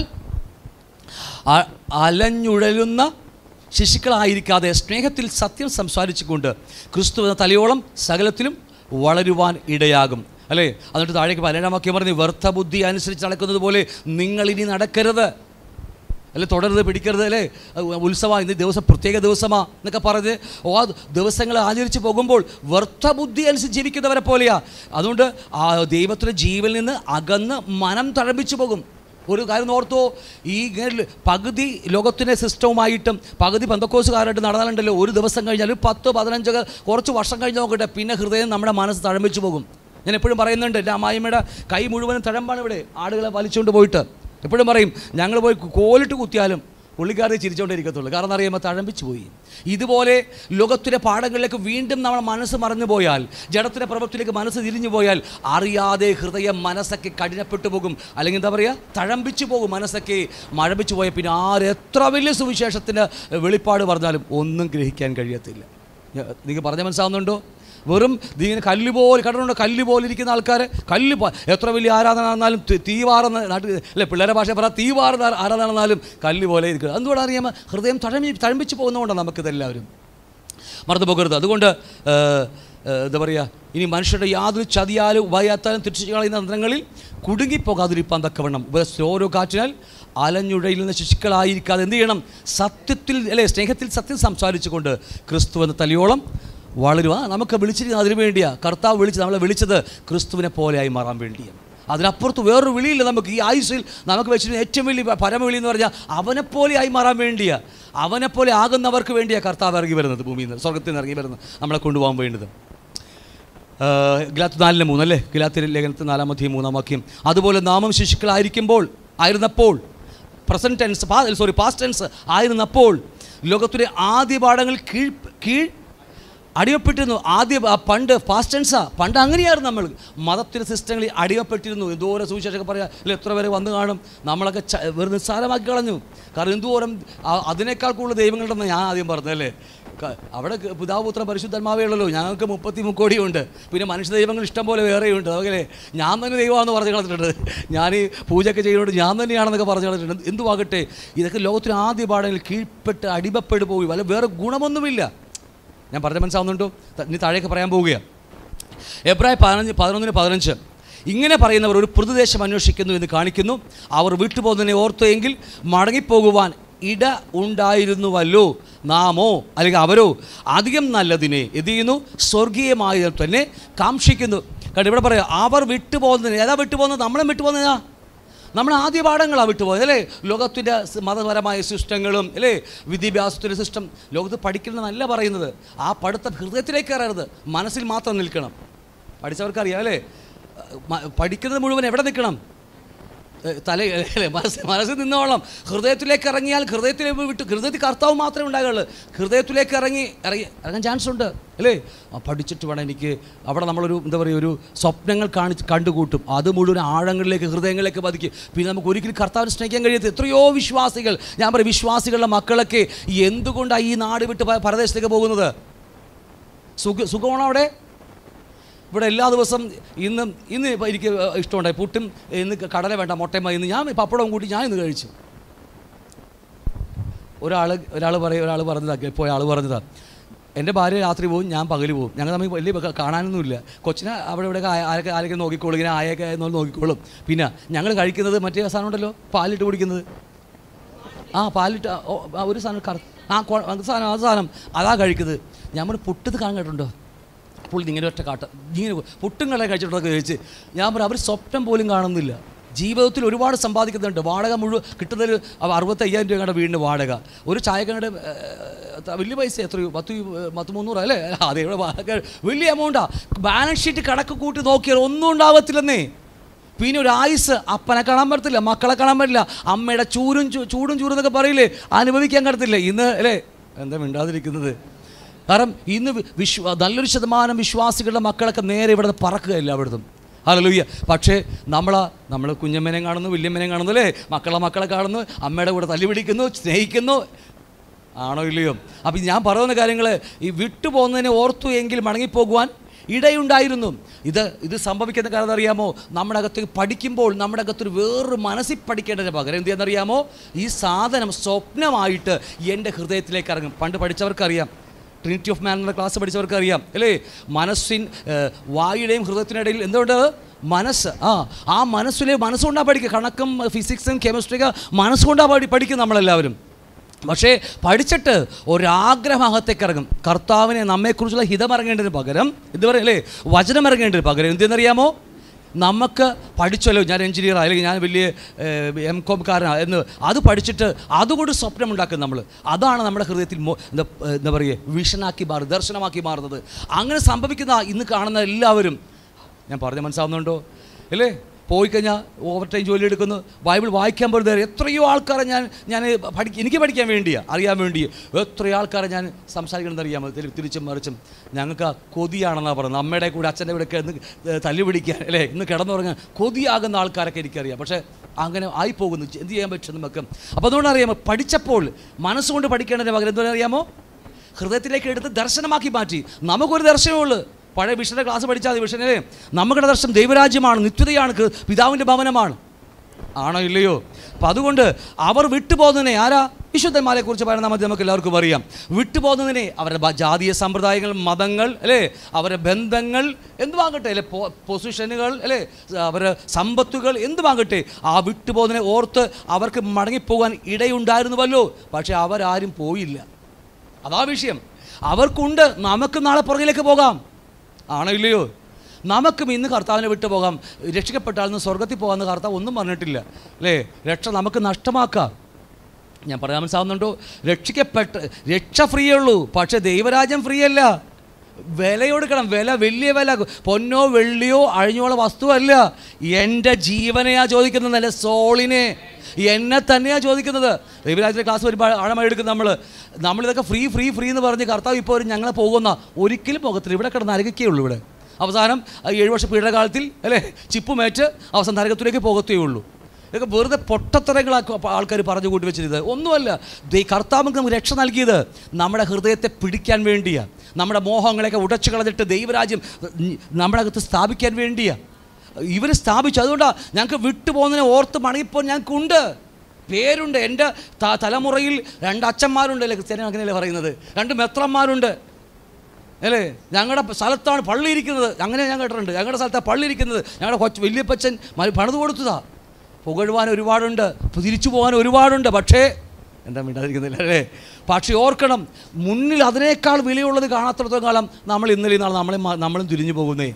അ- അലഞ്ഞുഴലുന്ന ശിശുക്കളായിരിക്കാതെ സ്നേഹത്തിൽ സത്യം സംസാരിച്ചുകൊണ്ട് ക്രിസ്തു എന്ന തലയോളം സകലത്തിലും വളരുവാൻ ഇടയാകും അല്ലേ എന്നിട്ട് താഴേക്ക് പതിനേഴാം വാക്യം പറഞ്ഞ് വ്യർത്ഥ ബുദ്ധി അനുസരിച്ച് നടക്കുന്നത് പോലെ നിങ്ങളിനി നടക്കരുത് അല്ലെ തുടരുത് പിടിക്കരുത് അല്ലേ ഉത്സവം ഇന്ന് ദിവസം പ്രത്യേക ദിവസമാ എന്നൊക്കെ പറഞ്ഞ് ഓ ആ ദിവസങ്ങൾ ആചരിച്ച് പോകുമ്പോൾ വ്യർത്ഥ ബുദ്ധി അനുസരിച്ച് ജീവിക്കുന്നവരെ പോലെയാ അതുകൊണ്ട് ആ ദൈവത്തിൻ്റെ ജീവനിൽ നിന്ന് അകന്ന് മനം തഴമ്പിച്ചു പോകും ഒരു കാര്യം ഓർത്തോ ഈ ഇങ്ങനെ പകുതി ലോകത്തിൻ്റെ സിസ്റ്റവുമായിട്ടും പകുതി പന്തക്കോസുകാരായിട്ട് നടന്നാലുണ്ടല്ലോ ഒരു ദിവസം കഴിഞ്ഞാൽ ഒരു പത്ത് പതിനഞ്ചൊക്കെ കുറച്ച് വർഷം കഴിഞ്ഞ് നോക്കട്ടെ പിന്നെ ഹൃദയം നമ്മുടെ മനസ്സ് തഴമ്പിച്ചു പോകും ഞാൻ എപ്പോഴും പറയുന്നുണ്ട് എൻ്റെ അമ്മായിമ്മയുടെ കൈ മുഴുവനും തഴമ്പാണ് ഇവിടെ ആടുകളെ വലിച്ചുകൊണ്ട് പോയിട്ട് എപ്പോഴും പറയും ഞങ്ങൾ പോയി കോലിട്ട് കുത്തിയാലും പുള്ളിക്കാരെ ചിരിച്ചുകൊണ്ടിരിക്കത്തുള്ളൂ കാരണം അറിയുമ്പോൾ തഴമ്പിച്ചു പോയി ഇതുപോലെ ലോകത്തിലെ പാഠങ്ങളിലേക്ക് വീണ്ടും നമ്മുടെ മനസ്സ് മറന്നു പോയാൽ ജഡത്തിൻ്റെ പ്രവൃത്തിയിലേക്ക് മനസ്സ് തിരിഞ്ഞു പോയാൽ അറിയാതെ ഹൃദയം മനസ്സൊക്കെ കഠിനപ്പെട്ടു പോകും അല്ലെങ്കിൽ എന്താ പറയുക തഴമ്പിച്ചു പോകും മനസ്സൊക്കെ മഴപ്പിച്ചു പോയ പിന്നെ ആരെത്ര വലിയ സുവിശേഷത്തിന് വെളിപ്പാട് പറഞ്ഞാലും ഒന്നും ഗ്രഹിക്കാൻ കഴിയത്തില്ല നിങ്ങൾക്ക് പറഞ്ഞ മനസ്സാവുന്നുണ്ടോ വെറും ഇങ്ങനെ കല്ല് പോലെ കണ്ടിട്ടുണ്ടോ കല്ല് പോലെ ഇരിക്കുന്ന ആൾക്കാർ കല്ല് പ- എത്ര വലിയ ആരാധന നടന്നാലും തി- തീവാറുന്ന നാട്ടിൽ അല്ലെ പിള്ളേരെ ഭാഷ പറ തീവാറുന്ന ആരാധന നടന്നാലും കല്ല് പോലെ ഇരിക്കുക എന്തുകൊണ്ട് അറിയാമോ ഹൃദയം തഴമ്പി തഴമ്പിച്ച് പോകുന്നതുകൊണ്ടാണ് നമുക്കിതെല്ലാവരും മറന്നു പോകരുത് അതുകൊണ്ട് ഏഹ്, ഏഹ്, എന്താ പറയുക ഇനി മനുഷ്യരുടെ യാതൊരു ചതിയാലും ഉപായാത്താലും തിരിച്ചു കളയുന്ന തന്ത്രങ്ങളിൽ കുടുങ്ങിപ്പോകാതിരിപ്പാൻ തക്കവണ്ണം ഉപദേശത്തിൽ ഓരോ കാറ്റിനാൽ അലഞ്ഞുഴയുന്ന ശിശുക്കളായിരിക്കാതെ എന്ത് ചെയ്യണം സത്യത്തിൽ അല്ലെ സ്നേഹത്തിൽ സത്യം സംസാരിച്ചുകൊണ്ട് ക്രിസ്തു എന്ന തലയോളം വളരുക നമുക്ക് വിളിച്ചിരിക്കുന്നത് അതിനു വേണ്ടിയാണ് കർത്താവ് വിളിച്ച് നമ്മളെ വിളിച്ചത് ക്രിസ്തുവിനെ പോലെയായി മാറാൻ വേണ്ടിയാണ് അതിനപ്പുറത്ത് വേറൊരു വിളിയില്ല നമുക്ക് ഈ ആയുസ്സിൽ നമുക്ക് വെച്ചിരുന്ന ഏറ്റവും വലിയ പരമവിളി എന്ന് പറഞ്ഞാൽ അവനെപ്പോലെയായി മാറാൻ വേണ്ടിയാണ് അവനെപ്പോലെ ആകുന്നവർക്ക് വേണ്ടിയാണ് കർത്താവ് ഇറങ്ങി വരുന്നത് ഭൂമിയിൽ നിന്ന് സ്വർഗത്തിൽ നിന്ന് ഇറങ്ങി വരുന്നത് നമ്മളെ കൊണ്ടുപോകാൻ വേണ്ടത് ഗിലാത്ത് നാലിന് മൂന്ന് അല്ലേ ഗിലാത്തി ലേഖനത്തിൽ നാലാമത്തെയും മൂന്നാം വാക്യം അതുപോലെ നാമം ശിശുക്കളായിരിക്കുമ്പോൾ ആയിരുന്നപ്പോൾ present tense sorry past tense ആയിരുന്നപ്പോൾ ലോകത്തിലെ ആദ്യ പാഠങ്ങൾ കീഴ് കീഴ് അടിമപ്പെട്ടിരുന്നു ആദ്യ ആ പണ്ട് പാസ്റ്റ് ടെൻസാ പണ്ട് അങ്ങനെയായിരുന്നു നമ്മൾ മതത്തിൻ്റെ സിസ്റ്റങ്ങളിൽ അടിമപ്പെട്ടിരുന്നു എന്തോരം സുവിശേഷമൊക്കെ പറയാം അല്ല എത്ര പേര് വന്നു കാണും നമ്മളൊക്കെ ച- വെറുതെ നിസ്സാരമാക്കി കളഞ്ഞു കാരണം എന്തോരം ആ- അതിനേക്കാൾ കൂടുതൽ ദൈവങ്ങളുണ്ടെന്ന് ഞാൻ ആദ്യം പറഞ്ഞല്ലേ ക- അവിടെ ക- പിതാപുത്ര പരിശുദ്ധന്മാവേ ഉള്ളല്ലോ ഞങ്ങൾക്ക് മുപ്പത്തി മുക്കോടിയുണ്ട് പിന്നെ മനുഷ്യ ദൈവങ്ങൾ ഇഷ്ടം പോലെ വേറെയുണ്ട് അതല്ലേ ഞാൻ തന്നെ ദൈവമാണെന്ന് പറഞ്ഞു കളഞ്ഞിട്ടുണ്ട് ഞാൻ ഈ പൂജയൊക്കെ ചെയ്യുന്നതുകൊണ്ട് ഞാൻ തന്നെയാണെന്നൊക്കെ പറഞ്ഞു കളഞ്ഞിട്ടുണ്ട് എന്തുവാകട്ടെ ഇതൊക്കെ ലോകത്തിന് ആദ്യ പാഠങ്ങളിൽ കീഴ്പ്പെട്ട് അടിമപ്പെട്ട് പോയി വല്ല വേറെ ഗുണമൊന്നുമില്ല ഞാൻ പറഞ്ഞ മനസ്സിലാവുന്നുണ്ടോ ത- ഇനി താഴേക്ക് പറയാൻ പോവുകയാണ് എബ്രായ പതിനഞ്ച് പതിനൊന്നിന് പതിനഞ്ച് ഇങ്ങനെ പറയുന്നവർ ഒരു പ്രതിദേശം അന്വേഷിക്കുന്നു എന്ന് കാണിക്കുന്നു അവർ വിട്ടുപോകുന്നതിനെ ഓർത്തു എങ്കിൽ മടങ്ങിപ്പോകുവാൻ ഇട ഉണ്ടായിരുന്നുവല്ലോ നാമോ അല്ലെങ്കിൽ അവരോ അധികം നല്ലതിനെ എന്ത് ചെയ്യുന്നു സ്വർഗീയമായ തന്നെ കാക്ഷിക്കുന്നു കാരണം ഇവിടെ പറയാം അവർ വിട്ടുപോകുന്നതിന് ഏതാ വിട്ടുപോകുന്നത് നമ്മളെ വിട്ടുപോകുന്നതാ നമ്മൾ ആദ്യ പാഠങ്ങളാണ് വിട്ടുപോയത് അല്ലേ ലോകത്തിൻ്റെ സ് മതപരമായ സിസ്റ്റങ്ങളും അല്ലേ വിദ്യാഭ്യാസത്തിൻ്റെ സിസ്റ്റം ലോകത്ത് പഠിക്കണമെന്നല്ല പറയുന്നത് ആ പഠിത്തം ഹൃദയത്തിലേക്ക് കയറരുത് മനസ്സിൽ മാത്രം നിൽക്കണം പഠിച്ചവർക്കറിയാം അല്ലേ മ- പഠിക്കുന്നത് മുഴുവൻ എവിടെ നിൽക്കണം ഏ, തല അല്ലേ മനസ്സ് മനസ്സിൽ നിന്നോളം ഹൃദയത്തിലേക്ക് ഇറങ്ങിയാൽ ഹൃദയത്തിലേക്ക് വിട്ട് ഹൃദയത്തിൽ കർത്താവ് മാത്രമേ ഉണ്ടാകുള്ളൂ ഹൃദയത്തിലേക്ക് ഇറങ്ങി ഇറങ്ങി ഇറങ്ങാൻ ചാൻസ് ഉണ്ട് അല്ലേ ആ, പഠിച്ചിട്ട് വേണം എനിക്ക് അവിടെ നമ്മളൊരു എന്താ പറയുക ഒരു സ്വപ്നങ്ങൾ കാണിച്ച് കണ്ടുകൂട്ടും അത് മുഴുവൻ ആഴങ്ങളിലേക്ക് ഹൃദയങ്ങളിലേക്ക് പതിക്കും പിന്നെ നമുക്ക് ഒരിക്കലും കർത്താവിനെ സ്നേഹിക്കാൻ കഴിയാത്ത എത്രയോ വിശ്വാസികൾ ഞാൻ പറയും വിശ്വാസികളുടെ മക്കളൊക്കെ എന്തുകൊണ്ടാണ് ഈ നാട് വിട്ട് പ- പരദേശത്തേക്ക് പോകുന്നത് സുഖ സുഖമാണോ അവിടെ ഇവിടെ എല്ലാ ദിവസം ഇന്ന് ഇന്ന് ഇപ്പം എനിക്ക് ഇഷ്ടമുണ്ടായി പുട്ടും ഇന്ന് കടല വേണ്ട മുട്ടയും മതി. ഇന്ന് ഞാൻ പപ്പടവും കൂട്ടി ഞാൻ ഇന്ന് കഴിച്ചു ഒരാൾ ഒരാൾ പറയും ഒരാൾ പറഞ്ഞതാ ഇപ്പോൾ ആൾ പറഞ്ഞതാ എൻ്റെ ഭാര്യ രാത്രി പോകും ഞാൻ പകൽ പോകും ഞങ്ങൾ തമ്മിൽ വലിയ ബഹ- കാണാനൊന്നുമില്ല കൊച്ചിനെ അവിടെ ഇവിടെ ആരൊക്കെ ആരൊക്കെ നോക്കിക്കോളും ഇങ്ങനെ ആയൊക്കെ എന്നോ നോക്കിക്കോളും പിന്നെ ഞങ്ങൾ കഴിക്കുന്നത് മറ്റേ സാധനം ഉണ്ടല്ലോ പാലിട്ട് കുടിക്കുന്നത് ആ പാലിട്ട് ആ, ഓ, ആ, ഒരു സാധനം കറ ആ കൊ- അത് സാധനം അത് സാധനം അതാ കഴിക്കുന്നത് ഞാൻ പറഞ്ഞു പുട്ടത് കാണാൻ കേട്ടിട്ടുണ്ടോ പുള്ളി ഇങ്ങനെ ഒറ്റ കാട്ട ഇങ്ങനെ പുട്ടും കട കഴിച്ചിട്ടൊക്കെ കഴിച്ച് ഞാൻ പറഞ്ഞു അവർ സ്വപ്നം പോലും കാണുന്നില്ല ജീവിതത്തിൽ ഒരുപാട് സമ്പാദിക്കുന്നുണ്ട് വാടക മുഴുവൻ കിട്ടുന്നതിൽ അറുപത്തയ്യായിരം രൂപയുടെ വീടിന് വാടക ഒരു ചായക്കടയുടെ വലിയ പൈസ എത്രയോ പത്ത് രൂപ- പത്ത് മുന്നൂറ് അല്ലേ അതെ ഇവിടെ വാടക വലിയ എമൗണ്ടാ ബാലൻസ് ഷീറ്റ് കണക്ക് കൂട്ടി നോക്കിയാൽ ഒന്നും ഉണ്ടാവത്തില്ലെന്നേ പിന്നെ ഒരു ആയുസ് അപ്പനെ കാണാൻ പറ്റത്തില്ല മക്കളെ കാണാൻ പറ്റില്ല അമ്മയുടെ ചൂരും ചൂ- ചൂടും ചൂടും എന്നൊക്കെ പറയില്ലേ അനുഭവിക്കാൻ കടത്തില്ല ഇന്ന് അല്ലേ എന്താ മിണ്ടാതിരിക്കുന്നത് കാരണം ഇന്ന് വി- വിശ്വ നല്ലൊരു ശതമാനം വിശ്വാസികളുടെ മക്കളൊക്കെ നേരെ ഇവിടെ നിന്ന് പറക്കുകയില്ല അവിടുന്ന് ഹല്ലേലൂയ പക്ഷേ നമ്മളാ നമ്മൾ കുഞ്ഞമ്മനെ കാണുന്നു വല്യമ്മനെ കാണുന്നു അല്ലേ മക്കളെ മക്കളെ കാണുന്നു അമ്മയുടെ കൂടെ തല്ലി പിടിക്കുന്നു സ്നേഹിക്കുന്നു ആണോ ഇല്ലയോ അപ്പം ഞാൻ പറയുന്ന കാര്യങ്ങൾ ഈ വിട്ടുപോകുന്നതിനെ ഓർത്തു എങ്കിൽ മടങ്ങിപ്പോകുവാൻ ഇടയുണ്ടായിരുന്നു ഇത് ഇത് സംഭവിക്കുന്ന കാര്യം അറിയാമോ നമ്മുടെ അകത്ത് പഠിക്കുമ്പോൾ നമ്മുടെ അകത്തൊരു വേറൊരു മനസ്സിൽ പഠിക്കേണ്ടതിന് പകരം എന്ത് ചെയ്യാന്നറിയാമോ ഈ സാധനം സ്വപ്നമായിട്ട് എൻ്റെ ഹൃദയത്തിലേക്ക് ഇറങ്ങും പണ്ട് പഠിച്ചവർക്കറിയാം ട്രിനിറ്റി ഓഫ് മാൻ എന്ന ക്ലാസ് പഠിച്ചവർക്ക് അറിയാം അല്ലേ മനസ്സിൻ ഏഹ്, വായുടെയും ഹൃദയത്തിനിടയിൽ എന്തുകൊണ്ട് മനസ്സ് ആ ആ മനസ്സിലെ മനസ്സുകൊണ്ടാണ് പഠിക്കുക കണക്കും ഫിസിക്സും കെമിസ്ട്രിയൊക്കെ മനസ്സുകൊണ്ടാണ് പഠി പഠിക്കും നമ്മളെല്ലാവരും പക്ഷേ പഠിച്ചിട്ട് ഒരാഗ്രഹത്തേക്ക് ഇറങ്ങും കർത്താവിനെ നമ്മെക്കുറിച്ചുള്ള ഹിതം ഇറങ്ങേണ്ടതിന് പകരം എന്ത് പറയും അല്ലേ വചനം ഇറങ്ങേണ്ടതിന് പകരം എന്തെന്നറിയാമോ നമുക്ക് പഠിച്ചല്ലോ ഞാൻ എഞ്ചിനീയർ അല്ലെങ്കിൽ ഞാൻ വലിയ എം കോംകാരനാണ് എന്ന് അത് പഠിച്ചിട്ട് അതുകൊണ്ട് സ്വപ്നം ഉണ്ടാക്കും നമ്മൾ അതാണ് നമ്മുടെ ഹൃദയത്തിൽ മോ- എന്താ എന്താ പറയുക വിഷനാക്കി മാറുന്നത് ദർശനമാക്കി മാറുന്നത് അങ്ങനെ സംഭവിക്കുന്ന ഇന്ന് കാണുന്ന എല്ലാവരും ഞാൻ പറഞ്ഞ മനസ്സാവുന്നുണ്ടോ അല്ലേ പോയി കഴിഞ്ഞാൽ ഓവർ ടൈം ജോലി എടുക്കുന്നു ബൈബിൾ വായിക്കാൻ പോലും നേരം എത്രയോ ആൾക്കാരെ ഞാൻ ഞാൻ പഠിക്ക എനിക്ക് പഠിക്കാൻ വേണ്ടിയാണ് അറിയാൻ വേണ്ടി എത്രയോ ആൾക്കാരെ ഞാൻ സംസാരിക്കണമെന്ന് അറിയാമോ തിരി- തിരിച്ചും മറിച്ചും ഞങ്ങൾക്ക് ആ കൊതിയാണെന്നാണ് പറയുന്നത് അമ്മയുടെ കൂടെ അച്ഛൻ്റെ കൂടെ ഒക്കെ ഇന്ന് തല്ലി പിടിക്കാൻ അല്ലേ ഇന്ന് കിടന്നുറങ്ങാൻ കൊതിയാകുന്ന ആൾക്കാരൊക്കെ എനിക്കറിയാം പക്ഷേ അങ്ങനെ ആയിപ്പോകുന്നു എന്ത് ചെയ്യാൻ പറ്റും നമുക്ക് അപ്പോൾ അതുകൊണ്ട് അറിയാമോ പഠിച്ചപ്പോൾ മനസ്സുകൊണ്ട് പഠിക്കേണ്ടതിന് പകരം എന്താ അറിയാമോ ഹൃദയത്തിലേക്ക് എടുത്ത് ദർശനമാക്കി മാറ്റി നമുക്കൊരു ദർശനമേ ഉള്ളൂ പഴയ വിഷൻ്റെ ക്ലാസ് പഠിച്ചാൽ വിഷനെ നമ്മുടെ ദർശനം ദൈവരാജ്യമാണ് നിത്യതയാണ് കൃ- പിതാവിൻ്റെ ഭവനമാണ് ആണോ ഇല്ലയോ അപ്പം അതുകൊണ്ട് അവർ വിട്ടുപോകുന്നതിനെ ആരാ വിശുദ്ധന്മാരെ കുറിച്ച് പറയുന്ന മതി നമുക്ക് എല്ലാവർക്കും അറിയാം വിട്ടുപോകുന്നതിനെ അവരുടെ ബ- ജാതീയ സമ്പ്രദായങ്ങൾ മതങ്ങൾ അല്ലേ അവരുടെ ബന്ധങ്ങൾ എന്തുവാകട്ടെ അല്ലെ പൊസിഷനുകൾ അല്ലേ അവരുടെ സമ്പത്തുകൾ എന്തുവാകട്ടെ ആ വിട്ടുപോകുന്നതിനെ ഓർത്ത് അവർക്ക് മടങ്ങിപ്പോകാൻ ഇടയുണ്ടായിരുന്നുവല്ലോ പക്ഷേ അവരാരും പോയില്ല അതാ വിഷയം അവർക്കുണ്ട് നമുക്ക് നാളെ പുറകിലേക്ക് പോകാം ആണോ ഇല്ലയോ നമുക്കും ഇന്ന് കർത്താവിനെ വിട്ടു പോകാം രക്ഷിക്കപ്പെട്ടാൽ നിന്ന് സ്വർഗത്തിൽ പോകാമെന്ന് കർത്താവ് ഒന്നും പറഞ്ഞിട്ടില്ല അല്ലേ രക്ഷ നമുക്ക് നഷ്ടമാക്കാം ഞാൻ പറയാൻ മനസ്സാവുന്നുണ്ടോ രക്ഷിക്കപ്പെട്ട് രക്ഷ ഫ്രീ ഉള്ളൂ പക്ഷേ ദൈവരാജ്യം ഫ്രീ അല്ല വില കൊടുക്കണം വില വലിയ വില പൊന്നോ വെള്ളിയോ അഴിഞ്ഞോളോ വസ്തുവല്ല എൻ്റെ ജീവനെയാ ചോദിക്കുന്നത് എൻ്റെ സോളിനെ എന്നെ തന്നെയാണ് ചോദിക്കുന്നത് ദൈവരാജ്യത്തിലെ ക്ലാസ് ഒരുപാട് ആഴമായി എടുക്കും നമ്മൾ നമ്മളിതൊക്കെ ഫ്രീ ഫ്രീ ഫ്രീ എന്ന് പറഞ്ഞ് കർത്താവ് ഇപ്പോൾ ഒരു ഞങ്ങളെ പോകുന്ന ഒരിക്കലും പോകത്തില്ല ഇവിടെ കിടന്ന് നരകക്കേ ഉള്ളൂ ഇവിടെ അവസാനം ആ ഏഴ് വർഷ പീഡനകാലത്തിൽ അല്ലേ ചിപ്പുമേറ്റ് അവസാനം നരകത്തിലേക്ക് പോകത്തേ ഉള്ളൂ ഇതൊക്കെ വെറുതെ പൊട്ടത്തരങ്ങളാക്കി ആൾക്കാർ പറഞ്ഞു കൂട്ടി വെച്ചിരുന്നത് ഒന്നുമല്ല ദൈ കർത്താവ് നമുക്ക് രക്ഷ നൽകിയത് നമ്മുടെ ഹൃദയത്തെ പിടിക്കാൻ വേണ്ടിയാണ് നമ്മുടെ മോഹങ്ങളെയൊക്കെ ഉടച്ചു കളഞ്ഞിട്ട് ദൈവരാജ്യം ഉം, നമ്മുടെ അകത്ത് സ്ഥാപിക്കാൻ വേണ്ടിയാണ് ഇവർ സ്ഥാപിച്ചു അതുകൊണ്ടാണ് ഞങ്ങൾക്ക് വിട്ടുപോകുന്നതിനെ ഓർത്ത് മടങ്ങിപ്പോൾ ഞങ്ങൾക്കുണ്ട് പേരുണ്ട് എൻ്റെ ത- തലമുറയിൽ രണ്ട് അച്ഛന്മാരുണ്ട് അല്ലേ ക്രിസ്ത്യാനി അങ്ങനെയല്ലേ പറയുന്നത് രണ്ട് മെത്രന്മാരുണ്ട് അല്ലേ ഞങ്ങളുടെ സ്ഥലത്താണ് പള്ളി ഇരിക്കുന്നത് അങ്ങനെ ഞാൻ കേട്ടിട്ടുണ്ട് ഞങ്ങളുടെ സ്ഥലത്താണ് പള്ളി ഇരിക്കുന്നത് ഞങ്ങളുടെ കൊച്ചു വലിയപ്പച്ചൻ മ- പണിത് കൊടുത്തതാ പുകഴുവാൻ ഒരുപാടുണ്ട് തിരിച്ചു പോകാൻ ഒരുപാടുണ്ട് പക്ഷേ എന്താ മിണ്ടാതിരിക്കുന്നില്ല അല്ലേ പക്ഷേ ഓർക്കണം മുന്നിൽ അതിനേക്കാൾ വിലയുള്ളത് കാണാത്തിടത്തോളം കാലം നമ്മൾ ഇന്നലെ നാളെ നമ്മളെ മ- നമ്മളും തിരിഞ്ഞു പോകുന്നേ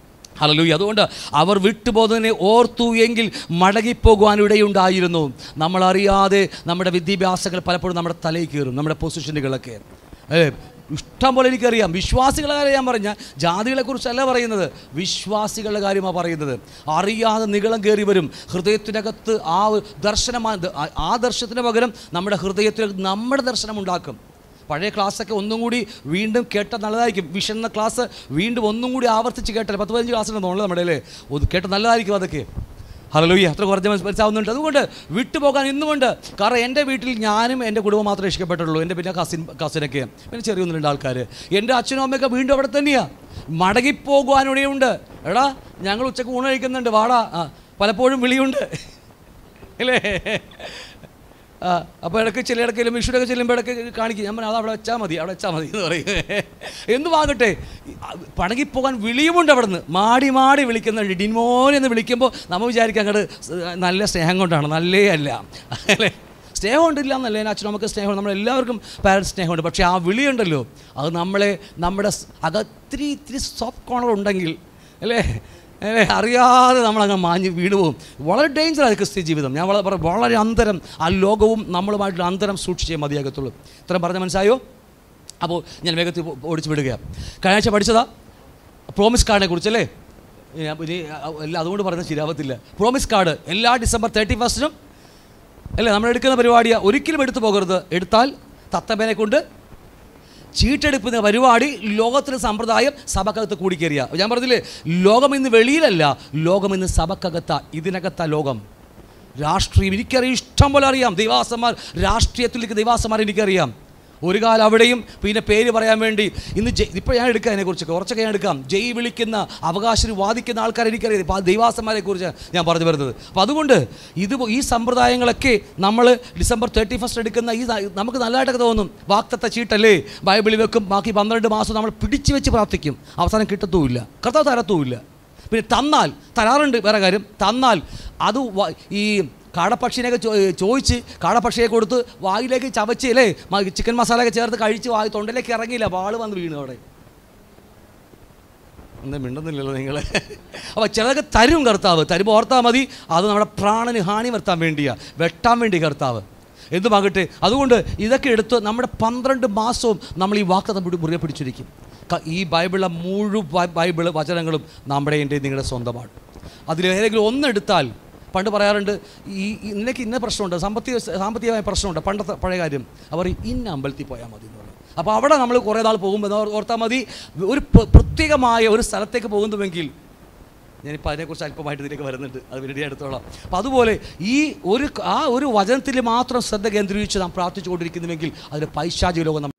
ഹലലൂയ അതുകൊണ്ട് അവർ വിട്ടുപോകുന്നതിനെ ഓർത്തു എങ്കിൽ മടങ്ങിപ്പോകുവാൻ ഇടയുണ്ടായിരുന്നു നമ്മളറിയാതെ നമ്മുടെ വിദ്യാഭ്യാസങ്ങൾ പലപ്പോഴും നമ്മുടെ തലയിൽ കയറും നമ്മുടെ പൊസിഷനുകളൊക്കെ ഏ ഇഷ്ടം പോലെ എനിക്കറിയാം വിശ്വാസികളുടെ കാര്യം ഞാൻ പറഞ്ഞ ജാതികളെ കുറിച്ചല്ല പറയുന്നത് വിശ്വാസികളുടെ കാര്യമാണ് പറയുന്നത് അറിയാതെ നികളം കയറി വരും ഹൃദയത്തിനകത്ത് ആ ഒരു ദർശനമാണ് ആ- ആ ദർശനത്തിന് പകരം നമ്മുടെ ഹൃദയത്തിൽ നമ്മുടെ ദർശനം ഉണ്ടാക്കും പഴയ ക്ലാസ്സൊക്കെ ഒന്നും കൂടി വീണ്ടും കേട്ട നല്ലതായിരിക്കും വിഷൻ എന്ന ക്ലാസ് വീണ്ടും ഒന്നും കൂടി ആവർത്തിച്ച് കേട്ടാൽ പത്ത് പതിനഞ്ച് ക്ലാസ്സിന് തോന്നുന്നത് നമ്മുടെ അല്ലേ ഒന്ന് കേട്ട നല്ലതായിരിക്കും അതൊക്കെ ഹലോയ്യ അത്ര കുറച്ച് മനസ്സ് മനസ്സിലാവുന്നുണ്ട് അതുകൊണ്ട് വിട്ടുപോകാൻ ഇന്നുമുണ്ട് കാരണം എൻ്റെ വീട്ടിൽ ഞാനും എൻ്റെ കുടുംബം മാത്രമേ ഇഷ്ടപ്പെട്ടുള്ളൂ എൻ്റെ പിന്നെ കസിൻ കസിനൊക്കെ പിന്നെ ചെറിയ ഒന്ന് രണ്ട് ആൾക്കാർ എൻ്റെ അച്ഛനും അമ്മയൊക്കെ വീണ്ടും അവിടെ തന്നെയാണ് മടങ്ങിപ്പോകുവാനിടയുണ്ട് എടാ ഞങ്ങൾ ഉച്ചക്ക് ഊണ് കഴിക്കുന്നുണ്ട് വാടാ ആ പലപ്പോഴും വിളിയുണ്ട് അല്ലേ ആ, അപ്പോൾ ഇടയ്ക്ക് ചില ഇടയ്ക്ക് ചെല്ലുമ്പോൾ വിഷുവിനൊക്കെ ചെല്ലുമ്പോൾ ഇടയ്ക്ക് കാണിക്കും ഞാൻ പറഞ്ഞു അത് അവിടെ വെച്ചാൽ മതി അവിടെ വെച്ചാൽ മതി എന്ന് പറയും എന്തുവാകട്ടെ പണകിപ്പോകാൻ വിളിയുമുണ്ട് അവിടെ നിന്ന് മാടി മാടി വിളിക്കുന്ന ഡിൻമോൻ എന്ന് വിളിക്കുമ്പോൾ നമ്മൾ വിചാരിക്കാം അങ്ങോട്ട് നല്ല സ്നേഹം കൊണ്ടാണ് നല്ലേ അല്ല അല്ലേ സ്നേഹം ഉണ്ടില്ല എന്നല്ല എൻ്റെ അച്ഛനും നമുക്ക് സ്നേഹം നമ്മളെല്ലാവർക്കും പാരൻസ് സ്നേഹമുണ്ട് പക്ഷേ ആ വിളിയുണ്ടല്ലോ അത് നമ്മളെ നമ്മുടെ സ് അകത്തിരി ഇത്തിരി സോഫ്റ്റ് കോർണർ ഉണ്ടെങ്കിൽ അല്ലേ അല്ലേ അറിയാതെ നമ്മളങ്ങ് മാഞ്ഞ് വീട് പോകും വളരെ ഡേഞ്ചറാണ് ക്രിസ്ത്യ ജീവിതം ഞാൻ വളരെ പറ- വളരെ അന്തരം ആ ലോകവും നമ്മളുമായിട്ടുള്ള അന്തരം സൂക്ഷിച്ചേ മതിയാകത്തുള്ളൂ ഇത്രയും പറഞ്ഞ മനസ്സായോ അപ്പോൾ ഞാൻ വേഗത്തിൽ ഓ- ഓടിച്ച് വിടുകയാണ് കഴിഞ്ഞ ആഴ്ച പഠിച്ചതാ പ്രോമിസ് കാർഡിനെ കുറിച്ചല്ലേ ഞാൻ ഇനി അ- എല്ലാം അതുകൊണ്ട് പറയുന്നത് ശരിയാവത്തില്ല പ്രോമിസ് കാർഡ് എല്ലാ ഡിസംബർ തേർട്ടി ഫസ്റ്റിനും അല്ലേ നമ്മൾ എടുക്കുന്ന പരിപാടിയാണ് ഒരിക്കലും എടുത്തു പോകരുത് എടുത്താൽ തത്തമ്മേനെ കൊണ്ട് ചീട്ടെടുക്കുന്ന പരിപാടി ലോകത്തിലെ സമ്പ്രദായം സഭക്കകത്ത് കൂടിക്കേറിയ ഞാൻ പറഞ്ഞില്ലേ ലോകം ഇന്ന് വെളിയിലല്ല ലോകം ഇന്ന് സഭക്കകത്ത ഇതിനകത്ത ലോകം രാഷ്ട്രീയം എനിക്കറിയാം ഇഷ്ടം പോലെ അറിയാം ദൈവാസന്മാർ രാഷ്ട്രീയത്തിലേക്ക് ദൈവാസന്മാർ എനിക്കറിയാം ഒരു കാലം അവിടെയും പിന്നെ പേര് പറയാൻ വേണ്ടി ഇന്ന് ജയ് ഇപ്പോൾ ഞാൻ എടുക്കാം അതിനെക്കുറിച്ചൊക്കെ കുറച്ചൊക്കെ ഞാൻ എടുക്കാം ജയ് വിളിക്കുന്ന അവകാശം വാദിക്കുന്ന ആൾക്കാർ എനിക്കറിയാം ഇപ്പോൾ ആ ദൈവാസന്മാരെ കുറിച്ച് ഞാൻ പറഞ്ഞു വരുന്നത് അപ്പോൾ അതുകൊണ്ട് ഇത് ഈ സമ്പ്രദായങ്ങളൊക്കെ നമ്മൾ ഡിസംബർ തേർട്ടി ഫസ്റ്റ് എടുക്കുന്ന ഈ സ- നമുക്ക് നല്ലതായിട്ടൊക്കെ തോന്നും വാക്തത്വ ചീട്ടല്ലേ ബൈബിളിൽ വെക്കും ബാക്കി പന്ത്രണ്ട് മാസം നമ്മൾ പിടിച്ചു വെച്ച് പ്രാർത്ഥിക്കും അവസാനം കിട്ടത്തുമില്ല കർത്താവ് തരത്തുമില്ല പിന്നെ തന്നാൽ തരാറുണ്ട് വേറെ കാര്യം തന്നാൽ അത് വ- ഈ കാടപ്പക്ഷിനെയൊക്കെ ചോ- ചോദിച്ച് കാടപ്പക്ഷിയെ കൊടുത്ത് വായിലേക്ക് ചവച്ച് അല്ലേ മ- ചിക്കൻ മസാലയൊക്കെ ചേർത്ത് കഴിച്ച് വായി തൊണ്ടയിലേക്ക് ഇറങ്ങിയില്ല വാള് വന്ന് വീണു അവിടെ എന്താ മിണ്ടുന്നില്ലല്ലോ നിങ്ങൾ അപ്പോൾ ചിലതൊക്കെ തരും കർത്താവ് തരുമ്പോൾ ഓർത്താൽ മതി അത് നമ്മുടെ പ്രാണന് ഹാനി വരുത്താൻ വേണ്ടിയാണ് വെട്ടാൻ വേണ്ടി കർത്താവ് എന്തുമാകട്ടെ അതുകൊണ്ട് ഇതൊക്കെ എടുത്ത് നമ്മുടെ പന്ത്രണ്ട് മാസവും നമ്മൾ ഈ വാക്തത്വം പിടി മുറിയെ പിടിച്ചിരിക്കും ക- ഈ ബൈബിളിലെ മുഴുവൻ ബൈബിൾ വചനങ്ങളും നമ്മുടെ എൻ്റെ നിങ്ങളുടെ സ്വന്തമാണ് അതിലേതെങ്കിലും ഒന്നെടുത്താൽ പണ്ട് പറയാറുണ്ട് ഈ ഈ നിനക്ക് ഇന്ന പ്രശ്നമുണ്ട് സാമ്പത്തിക സാമ്പത്തികമായ പ്രശ്നമുണ്ട് പണ്ടത്തെ പഴയ കാര്യം അവർ ഇന്ന അമ്പലത്തിൽ പോയാൽ മതി എന്ന് പറയും അപ്പോൾ അവിടെ നമ്മൾ കുറേ നാൾ പോകുമ്പോൾ ഓർ- ഓർത്താൽ മതി ഒരു പ്ര- പ്രത്യേകമായ ഒരു സ്ഥലത്തേക്ക് പോകുന്നുവെങ്കിൽ ഞാനിപ്പോൾ അതിനെക്കുറിച്ച് അല്പമായിട്ട് ഇതിലേക്ക് വരുന്നുണ്ട് അത് പിന്നീട് ഞാൻ എടുത്തോളാം അപ്പോൾ അതുപോലെ ഈ ഒരു ആ ഒരു വചനത്തിൽ മാത്രം ശ്രദ്ധ കേന്ദ്രീകരിച്ച് നാം പ്രാർത്ഥിച്ചുകൊണ്ടിരിക്കുന്നുവെങ്കിൽ അതിന് പൈശാചിക ലോകം നമ്മൾ